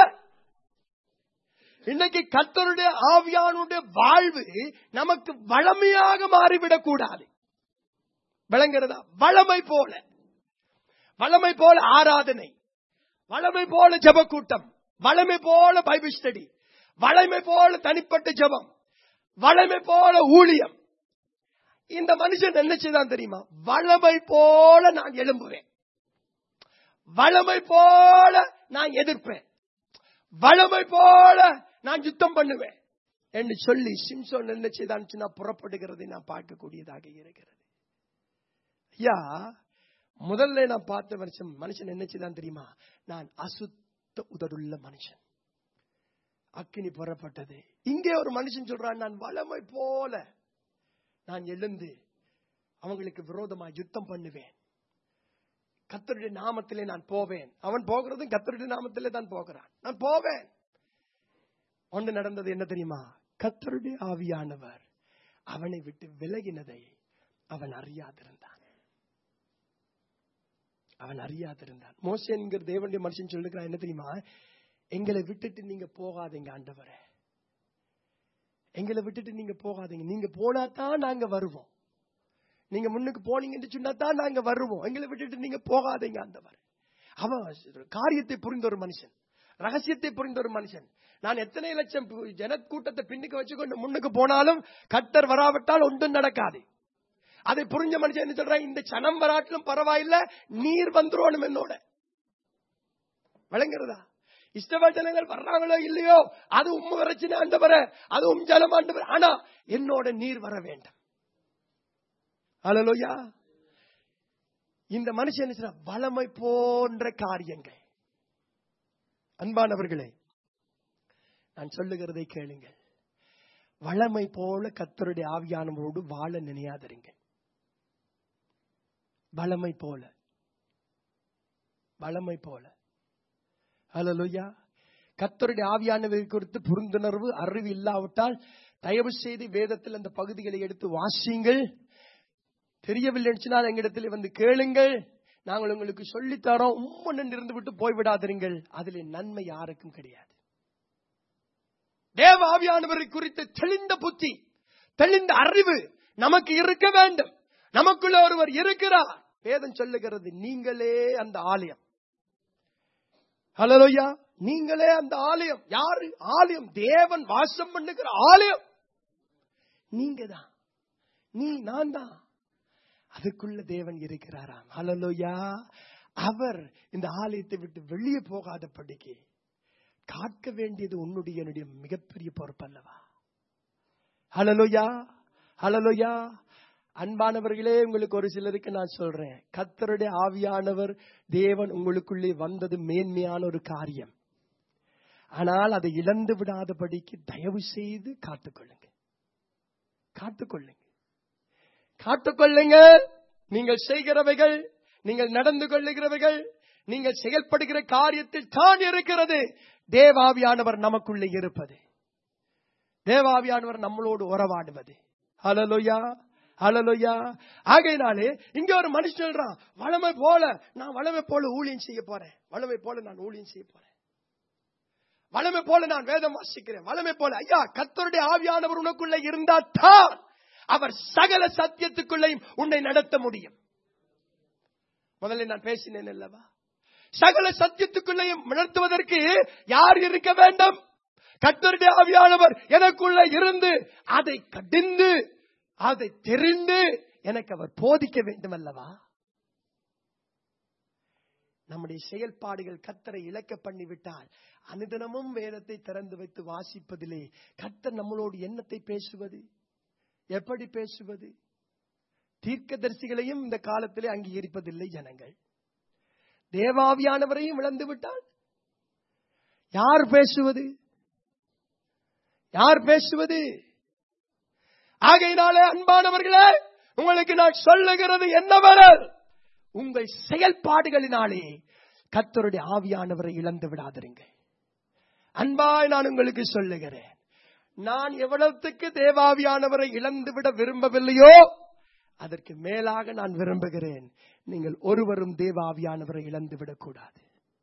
இன்னைக்கு கர்த்தருடைய ஆவியானுடைய வாழ்வு நமக்கு வளமையாக மாறிவிடக் கூடாது விளங்குறதா வளமை போல வளமை போல ஆராதனை வளமை போல ஜெப கூட்டம் வளமை போல பைபிள் ஸ்டடி வளமை போல தனிப்பட்ட ஜெபம் வளமை போல ஊழியம் இந்த மனுஷன் என்ன செய்தான் தெரியுமா வளமை போல நான் எழும்புவேன் வளமை போல நான் எதிர்ப்பேன் வளமை போல நான் யுத்தம் பண்ணுவேன் என்று சொல்லி சிம்சோன் என்ன செய்தான் சொன்னா புறப்படுகிறதை நான் பார்க்கக்கூடியதாக இருக்கிறது ஐயா முதல்ல நான் பார்த்த வருஷம் மனுஷன் என்ன செய்தான் தெரியுமா நான் அசுத்த உதடுள்ள மனுஷன் அக்கினி புறப்பட்டது இங்கே ஒரு மனுஷன் சொல்றான் நான் வளமை போல நான் எழுந்து அவங்களுக்கு விரோதமா யுத்தம் பண்ணுவேன் கத்தருடைய நாமத்திலே நான் போவேன் அவன் போகிறதும் கத்தருடைய நாமத்திலே தான் போகிறான் நான் போவேன் ஒன்று நடந்தது என்ன தெரியுமா கத்தருடைய ஆவியானவர் அவனை விட்டு விலகினதை அவன் அறியாதிருந்தான் அவன் அறியாதிருந்தான் மோசே என்கிற தேவனுடைய மனுஷன் சொல்லுகிறான் என்ன தெரியுமா எங்களை விட்டுட்டு நீங்க போகாதீங்க ஆண்டவரே எங்களை விட்டுட்டு நீங்க போகாதீங்க நீங்க போனா தான் நாங்க வருவோம் நீங்க முன்னுக்கு போனீங்கன்னு சொன்னா தான் நாங்க வருவோம் எங்களை விட்டுட்டு நீங்க போகாதீங்க ஆண்டவர் அவன் காரியத்தை புரிந்த ஒரு மனுஷன் ரகசியத்தை புரிந்த ஒரு மனுஷன் நான் எத்தனை லட்சம் பு- ஜனக்கூட்டத்தை பின்னுக்கு வச்சுக்கொண்டு முன்னுக்கு போனாலும் கத்தர் வராவிட்டால் ஒன்றும் நடக்காது அதை புரிஞ்ச மனுஷன் என்ன சொல்றான் இந்த சனம் வராட்டிலும் பரவாயில்ல நீர் வந்துரோணும் என்னோட விளங்குறதா இஷ்டவச்சனங்கள் வர்றாங்களோ இல்லையோ அது உம்ம வரைச்சின ஆண்டவர அது உம் ஜலம் ஆண்டவர் ஆனா என்னோட நீர் வர வேண்டும் அலலோயா இந்த மனுஷன் என்ன செய்றான்? வளமை போன்ற காரியங்கள் அன்பானவர்களே நான் சொல்லுகிறதை கேளுங்கள் வளமை போல கத்தருடைய ஆவியானவரோடு வாழ நினையாதருங்கள் வளமை போல வளமை போல ஹalleluya கத்தருடைய ஆவியானவை குறித்து புரிந்துணர்வு அறிவு இல்லாவிட்டால் தயவு செய்து வேதத்தில் அந்த பகுதிகளை எடுத்து வாசியுங்கள் தெரியவில்லை சொன்னால் எங்களிடத்தில் வந்து கேளுங்கள் நாங்கள் உங்களுக்கு சொல்லித் தரோம் உம்மன்னு இருந்து விட்டு போய்விடாதீர்கள் அதிலே நன்மை யாருக்கும் கிடையாது தேவ ஆவியானவரை குறித்து தெளிந்த புத்தி தெளிந்த அறிவு நமக்கு இருக்க வேண்டும் நமக்குள்ள ஒருவர் இருக்கிறார் வேதம் சொல்லுகிறது நீங்களே அந்த ஆலயம் ஹலோயா நீங்களே அந்த ஆலயம் யாரு ஆலயம் தேவன் வாசம் பண்ணுகிற ஆலயம் நீங்க தான் நீ நான் தான் அதுக்குள்ள தேவன் இருக்கிறாராம் ஹலலோயா அவர் இந்த ஆலயத்தை விட்டு வெளியே போகாத படிக்கு காக்க வேண்டியது உன்னுடைய என்னுடைய மிகப்பெரிய பொறுப்பல்லவா ஹலலோயா ஹலலோயா அன்பானவர்களே உங்களுக்கு ஒரு சிலருக்கு நான் சொல்றேன் கத்தருடைய ஆவியானவர் தேவன் உங்களுக்குள்ளே வந்தது மேன்மையான ஒரு காரியம் ஆனால் அதை இழந்து விடாதபடிக்கு தயவு செய்து காத்துக்கொள்ளுங்க காத்துக்கொள்ளுங்க காத்துக்கொள்ளுங்க நீங்கள் செய்கிறவைகள் நீங்கள் நடந்து கொள்ளுகிறவைகள் நீங்கள் செயல்படுகிற காரியத்தில் தான் இருக்கிறது தேவாவியானவர் நமக்குள்ளே இருப்பது தேவாவியானவர் நம்மளோடு உறவாடுவது ஹலலோயா ஹலலோயா ஆகையினாலே இங்க ஒரு மனுஷன் சொல்றான் வளமை போல நான் வளமை போல ஊழியம் செய்ய போறேன் வளமை போல நான் ஊழியம் செய்ய போறேன் வளமை போல நான் வேதம் வாசிக்கிறேன் வளமை போல ஐயா கத்தருடைய ஆவியானவர் உனக்குள்ள இருந்தா தான் அவர் சகல சத்தியத்துக்குள்ளையும் உன்னை நடத்த முடியும் முதல்ல நான் பேசினேன் அல்லவா சகல சத்தியத்துக்குள்ளையும் நடத்துவதற்கு யார் இருக்க வேண்டும் கத்தருடைய ஆவியானவர் எனக்குள்ள இருந்து அதை கடிந்து அதை தெரிந்து எனக்கு அவர் போதிக்க வேண்டும் அல்லவா நம்முடைய செயல்பாடுகள் கத்தரை இழக்க பண்ணிவிட்டால் அனுதினமும் வேதத்தை திறந்து வைத்து வாசிப்பதிலே கத்தர் நம்மளோடு என்னத்தை பேசுவது எப்படி பேசுவது தீர்க்கதரிசிகளையும் இந்த காலத்திலே அங்கீகரிப்பதில்லை ஜனங்கள் தேவாவியானவரையும் இழந்து விட்டால் யார் பேசுவது யார் பேசுவது ஆகையினாலே அன்பானவர்களே உங்களுக்கு நான் சொல்லுகிறது என்னவரல் உங்கள் செயல்பாடுகளினாலே கத்தருடைய ஆவியானவரை இழந்து விடாதிருங்கள் அன்பாய் நான் உங்களுக்கு சொல்லுகிறேன் நான் எவ்வளவுக்கு தேவாவியானவரை இழந்து விட விரும்பவில்லையோ அதற்கு மேலாக நான் விரும்புகிறேன் நீங்கள் ஒருவரும் தேவாவியானவரை இழந்து விடக்கூடாது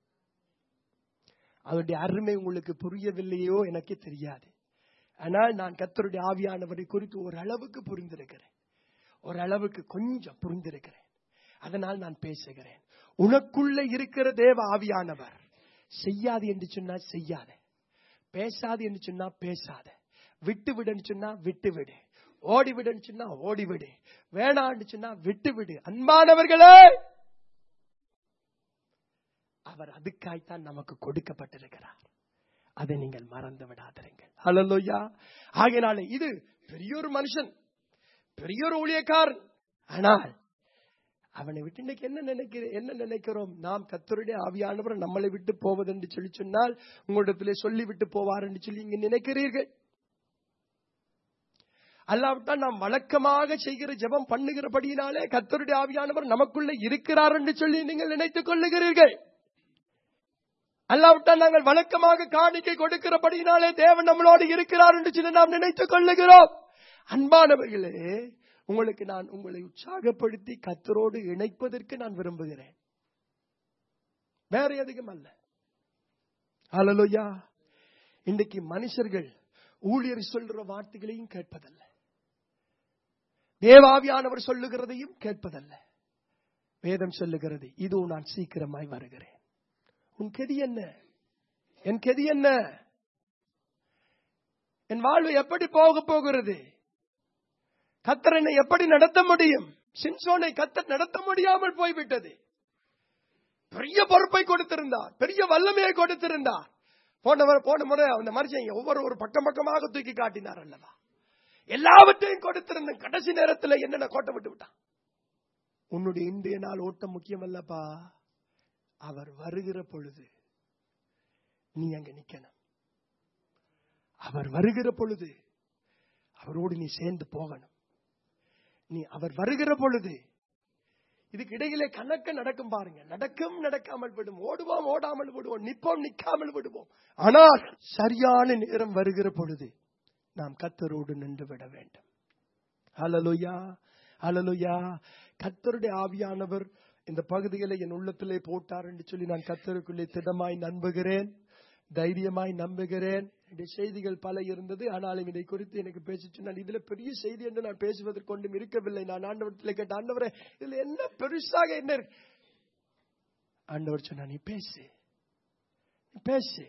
அவருடைய அருமை உங்களுக்கு புரியவில்லையோ எனக்கு தெரியாது ஆனால் நான் கத்தருடைய ஆவியானவரை குறித்து ஒரு அளவுக்கு புரிந்திருக்கிறேன் ஓரளவுக்கு கொஞ்சம் புரிந்திருக்கிறேன் அதனால் நான் பேசுகிறேன் உனக்குள்ள இருக்கிற தேவ ஆவியானவர் செய்யாது என்று சொன்னா செய்யாத பேசாது என்று சொன்னா பேசாத விட்டு விடுன்னு சொன்னா விட்டு விடு ஓடி விடுன்னு சொன்னா ஓடி விடு வேணான்னு சொன்னா விட்டு விடு அன்பானவர்களே அவர் அதுக்காய்த்தான் நமக்கு கொடுக்கப்பட்டிருக்கிறார் அதை நீங்கள் மறந்து விடாதிருங்கள் ஹலலோயா ஆகையினாலே இது பெரியொரு மனுஷன் பெரியொரு ஊழியக்காரன் ஆனால் அவனை விட்டு இன்னைக்கு என்ன நினைக்கிற என்ன நினைக்கிறோம் நாம் கத்தருடைய ஆவியானவர் நம்மளை விட்டு போவது என்று சொல்லி சொன்னால் உங்களிடத்திலே சொல்லி விட்டு போவார் என்று சொல்லி இங்க நினைக்கிறீர்கள் அல்லாவிட்டால் நாம் வழக்கமாக செய்கிற ஜெபம் பண்ணுகிறபடியினாலே கத்தருடைய ஆவியானவர் நமக்குள்ள இருக்கிறார் என்று சொல்லி நீங்கள் நினைத்துக் கொள்ளுகிறீர்கள் அல்லாவிட்டால் நாங்கள் வழக்கமாக காணிக்கை கொடுக்கிறபடியினாலே தேவன் நம்மளோடு இருக்கிறார் என்று சொல்லி நாம் நினைத்துக் கொள்ளுகிறோம் அன்பானவர்களே உங்களுக்கு நான் உங்களை உற்சாகப்படுத்தி கத்தரோடு இணைப்பதற்கு நான் விரும்புகிறேன் வேற எதுக்கும் அல்ல அலலுயா இன்றைக்கு மனுஷர்கள் ஊழியர் சொல்ற வார்த்தைகளையும் கேட்பதல்ல தேவாவியானவர் சொல்லுகிறதையும் கேட்பதல்ல வேதம் சொல்லுகிறது இதோ நான் சீக்கிரமாய் வருகிறேன் உன் கெதி என்ன என் கெதி என்ன என் வாழ்வு எப்படி போக போகிறது கத்தர் என்னை எப்படி நடத்த முடியும் சின்சோனை கத்தர் நடத்த முடியாமல் போய்விட்டது பெரிய பொறுப்பை கொடுத்திருந்தார் பெரிய வல்லமையை கொடுத்திருந்தார் போன முறை- போன முறை அந்த மனுஷன் ஒவ்வொரு ஒரு பக்கம் பக்கமாக தூக்கி காட்டினார் அல்லவா எல்லாவற்றையும் கொடுத்திருந்த கடைசி நேரத்தில் என்னென்ன கோட்டை விட்டு விட்டான் உன்னுடைய இன்றைய நாள் ஓட்டம் முக்கியம் அல்லப்பா அவர் வருகிற பொழுது நீ அங்க நிக்கணும் அவர் வருகிற பொழுது அவரோடு நீ சேர்ந்து போகணும் நீ அவர் வருகிற பொழுது இதுக்கு இடையிலே கணக்க நடக்கும் பாருங்க நடக்கும் நடக்காமல் விடும் ஓடுவோம் ஓடாமல் விடுவோம் நிப்போம் நிக்காமல் விடுவோம் ஆனால் சரியான நேரம் வருகிற பொழுது நாம் கத்தரோடு நின்று விட வேண்டும் ஹalleluya ஹalleluya கத்தருடைய ஆவியானவர் இந்த பகுதிகளை என் உள்ளத்திலே போட்டார் என்று சொல்லி நான் கத்தருக்குள்ளே திடமாய் நம்புகிறேன் தைரியமாய் நம்புகிறேன் இந்த செய்திகள் பல இருந்தது ஆனாலும் இதை குறித்து எனக்கு பேச சொன்னால் இதுல பெரிய செய்தி என்று நான் பேசுவதற்கு ஒன்றும் இருக்கவில்லை நான் ஆண்டவரத்தில் கேட்ட ஆண்டவரே இதுல என்ன பெருசாக என்ன இருக்கு?" ஆண்டவர் சொன்னா நீ பேசு நீ பேசு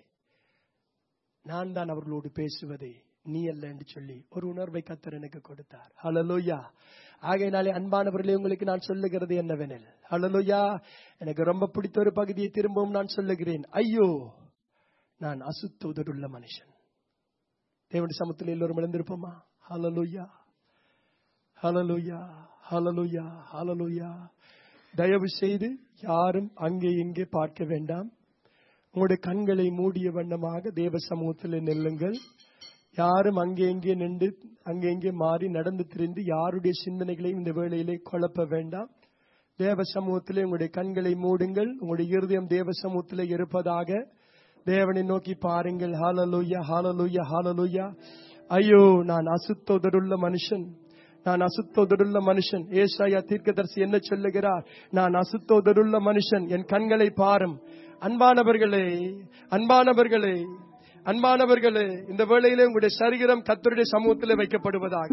நான் தான் அவர்களோடு பேசுவதை நீ அல்ல என்று சொல்லி ஒரு உணர்வை கத்தர் எனக்கு கொடுத்தார் ஹalleluya ஆகையினாலே அன்பானவர்களே உங்களுக்கு நான் சொல்லுகிறது என்னவெனில் ஹalleluya எனக்கு ரொம்ப பிடித்த ஒரு பகுதியை திரும்பவும் நான் சொல்லுகிறேன் ஐயோ நான் அசுத்த உதடுள்ள மனுஷன் தேவனுடைய சமத்தில் எல்லோரும் இழந்திருப்போமா ஹalleluya ஹalleluya ஹalleluya ஹalleluya தயவு செய்து யாரும் அங்கே இங்கே பார்க்க வேண்டாம் உங்களுடைய கண்களை மூடிய வண்ணமாக தேவ சமூகத்தில் நில்லுங்கள் யாரும் அங்கே இங்கே நின்று அங்கே இங்கே மாறி நடந்து திரிந்து யாருடைய சிந்தனைகளையும் இந்த வேளையிலே குழப்ப வேண்டாம் தேவ சமூகத்திலே உங்களுடைய கண்களை மூடுங்கள் உங்களுடைய இருதயம் தேவ சமூகத்திலே இருப்பதாக தேவனை நோக்கி பாருங்கள் ஹாலலூயா ஹாலலூயா ஹாலலூயா ஐயோ நான் அசுத்தோதருள்ள மனுஷன் நான் அசுத்தோதருள்ள மனுஷன் ஏசாயா தீர்க்கதரிசி என்ன சொல்லுகிறார் நான் அசுத்தோதருள்ள மனுஷன் என் கண்களை பாரும் அன்பானவர்களே அன்பானவர்களே அன்பானவர்களே இந்த வேளையிலே உங்களுடைய சரீரம் கத்தருடைய சமூகத்தில் வைக்கப்படுவதாக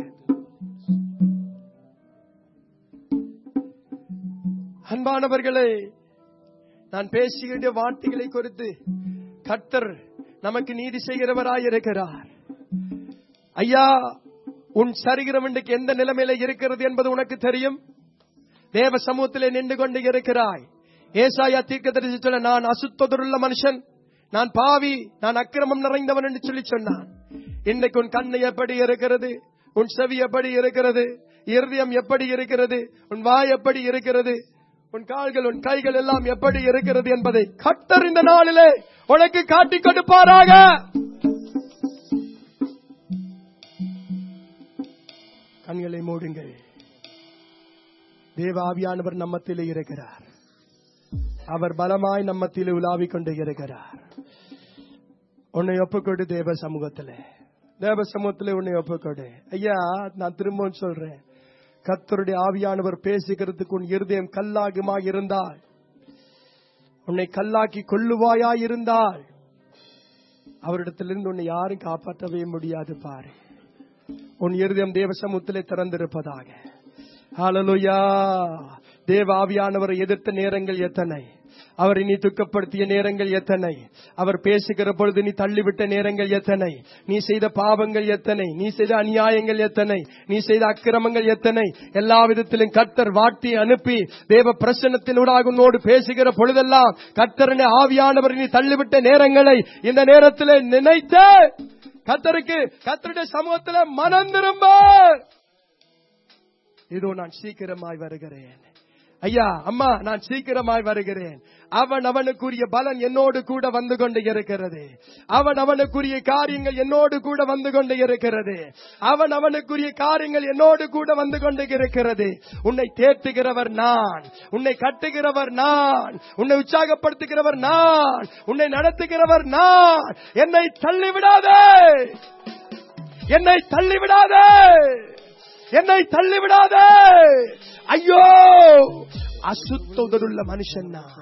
அன்பானவர்களே நான் பேசுகின்ற வார்த்தைகளை குறித்து கர்த்தர் நமக்கு நீதி செய்கிறவராய் இருக்கிறார் ஐயா உன் சரீரம் இன்றைக்கு எந்த நிலைமையில இருக்கிறது என்பது உனக்கு தெரியும் தேவ சமூகத்திலே நின்று கொண்டு இருக்கிறாய் ஏசாயா தீர்க்கதரிசி சொல்ல நான் அசுத்ததுள்ள மனுஷன் நான் பாவி நான் அக்கிரமம் நிறைந்தவன் என்று சொல்லி சொன்னான் இன்னைக்கு உன் கண்ணு எப்படி இருக்கிறது உன் செவி எப்படி இருக்கிறது இருதயம் எப்படி இருக்கிறது உன் வாய் எப்படி இருக்கிறது உன் கால்கள் உன் கைகள் எல்லாம் எப்படி இருக்கிறது என்பதை கத்தர் இந்த நாளிலே உனக்கு காட்டிக் கொடுப்பாராக கண்களை மூடுங்கள் தேவ ஆவியானவர் நம்மத்திலே இருக்கிறார் அவர் பலமாய் நம்மத்திலே உலாவிக் கொண்டு இருக்கிறார் உன்னை ஒப்புக்கொடு தேவ சமூகத்திலே தேவ சமூகத்திலே உன்னை ஒப்புக்கொடு ஐயா நான் திரும்பவும் சொல்றேன் கத்தருடைய ஆவியானவர் பேசுகிறதுக்கு உன் இருதயம் கல்லாகுமா இருந்தால் உன்னை கல்லாக்கி கொள்ளுவாயா இருந்தால் அவரிடத்திலிருந்து உன்னை யாரும் காப்பாற்றவே முடியாது பாரு உன் இருதயம் தேவ சமூகத்திலே திறந்திருப்பதாக ஹalleluya தேவ ஆவியானவரை எதிர்த்த நேரங்கள் எத்தனை அவரை நீ துக்கப்படுத்திய நேரங்கள் எத்தனை அவர் பேசுகிற பொழுது நீ தள்ளிவிட்ட நேரங்கள் எத்தனை நீ செய்த பாவங்கள் எத்தனை நீ செய்த அநியாயங்கள் எத்தனை நீ செய்த அக்கிரமங்கள் எத்தனை எல்லா விதத்திலும் கர்த்தர் வாட்டி அனுப்பி தேவ பிரசன்னத்தினூடாக உன்னோடு பேசுகிற பொழுதெல்லாம் கர்த்தரனை ஆவியானவர் நீ தள்ளிவிட்ட நேரங்களை இந்த நேரத்தில் நினைத்த கர்த்தருக்கு கர்த்தருடைய சமூகத்தில் மனம் திரும்ப இதோ நான் சீக்கிரமாய் வருகிறேன் ஐயா அம்மா நான் சீக்கிரமாய் வருகிறேன் அவன் அவனுக்குரிய பலன் என்னோடு கூட வந்து கொண்டு இருக்கிறது அவன் அவனுக்குரிய காரியங்கள் என்னோடு கூட வந்து கொண்டு இருக்கிறது அவன் அவனுக்குரிய காரியங்கள் என்னோடு கூட வந்து கொண்டு இருக்கிறது உன்னை தேற்றுகிறவர் நான் உன்னை கட்டுகிறவர் நான் உன்னை உற்சாகப்படுத்துகிறவர் நான் உன்னை நடத்துகிறவர் நான் என்னை தள்ளிவிடாதே என்னை தள்ளிவிடாதே என்னை தள்ளிவிடாதே ஐயோ அசுத்த உதடுள்ள மனுஷன் நான்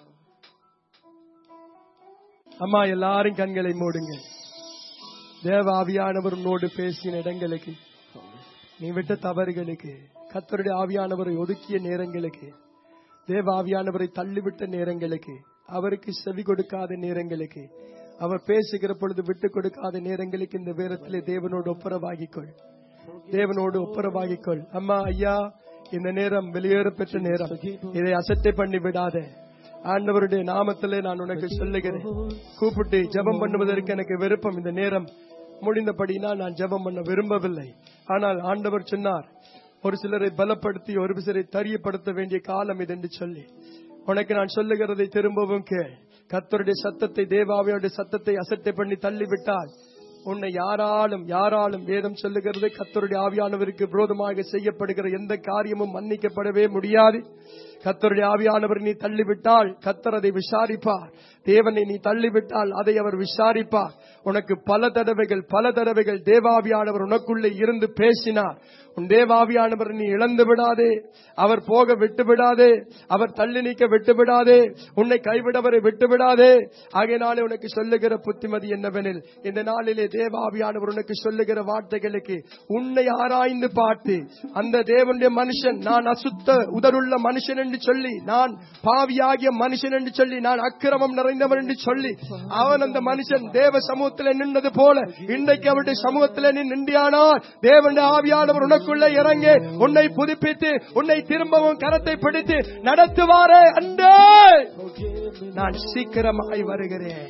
அம்மா எல்லாரும் கண்களை மூடுங்க தேவ ஆவியானவர் உன்னோடு பேசின இடங்களுக்கு நீ விட்ட தவறுகளுக்கு கத்தருடைய ஆவியானவரை ஒதுக்கிய நேரங்களுக்கு தேவ ஆவியானவரை தள்ளிவிட்ட நேரங்களுக்கு அவருக்கு செவி கொடுக்காத நேரங்களுக்கு அவர் பேசுகிற பொழுது விட்டு கொடுக்காத நேரங்களுக்கு இந்த வேரத்திலே தேவனோடு ஒப்புரவாகிக்கொள் தேவனோடு ஒப்புரவாகிக்கொள் அம்மா ஐயா இந்த நேரம் வெளியேற பெற்ற நேரம் இதை அசட்டை பண்ணி விடாத ஆண்டவருடைய நாமத்திலே நான் உனக்கு சொல்லுகிறேன் கூப்பிட்டு ஜெபம் பண்ணுவதற்கு எனக்கு விருப்பம் இந்த நேரம் முடிந்தபடினா நான் ஜெபம் பண்ண விரும்பவில்லை ஆனால் ஆண்டவர் சொன்னார் ஒரு சிலரை பலப்படுத்தி ஒரு சிலரை தரியப்படுத்த வேண்டிய காலம் இது என்று சொல்லி உனக்கு நான் சொல்லுகிறதை திரும்பவும் கேள் கர்த்தருடைய சத்தத்தை தேவாவியோடைய சத்தத்தை அசட்டை பண்ணி தள்ளிவிட்டால் உன்னை யாராலும் யாராலும் வேதம் சொல்லுகிறது கர்த்தருடைய ஆவியானவருக்கு விரோதமாக செய்யப்படுகிற எந்த காரியமும் மன்னிக்கப்படவே முடியாது கர்த்தருடைய ஆவியானவர் நீ தள்ளிவிட்டால் கர்த்தர் அதை விசாரிப்பார் தேவனை நீ தள்ளிவிட்டால் அதை அவர் விசாரிப்பார் உனக்கு பல தடவைகள் பல தடவைகள் தேவாவியானவர் உனக்குள்ளே இருந்து பேசினார் உன் தேவாவியானவர் நீ இழந்து விடாதே அவர் போக விட்டு விடாதே அவர் தள்ளி நீக்க விட்டு விடாதே உன்னை கைவிடவரை விட்டு விடாதே ஆகையினாலே உனக்கு சொல்லுகிற புத்திமதி என்னவெனில் இந்த நாளிலே தேவாவியானவர் உனக்கு சொல்லுகிற வார்த்தைகளுக்கு உன்னை ஆராய்ந்து பார்த்து அந்த தேவனுடைய மனுஷன் நான் அசுத்த உதருள்ள மனுஷன் என்று சொல்லி நான் பாவியாகிய மனுஷன் என்று சொல்லி நான் அக்கிரமம் நிறைந்தவன் என்று சொல்லி அவன் அந்த மனுஷன் தேவ சமூகத்தில் நின்றது போல இன்றைக்கு அவருடைய சமூகத்தில் நீ நின்றியானால் தேவனுடைய ஆவியானவர் உனக்குள்ளே இறங்கி உன்னை புதுப்பித்து உன்னை திரும்பவும் கரத்தை பிடித்து நடத்துவாரே அன்றே நான் சீக்கிரமாய் வருகிறேன்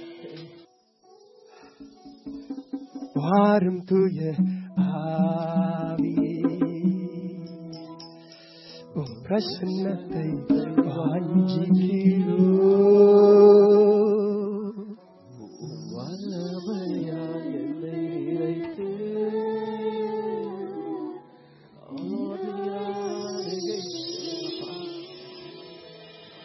வாரும் தூய ஆவியே உம் பிரசன்னத்தை வாஞ்சிக்கிறோம்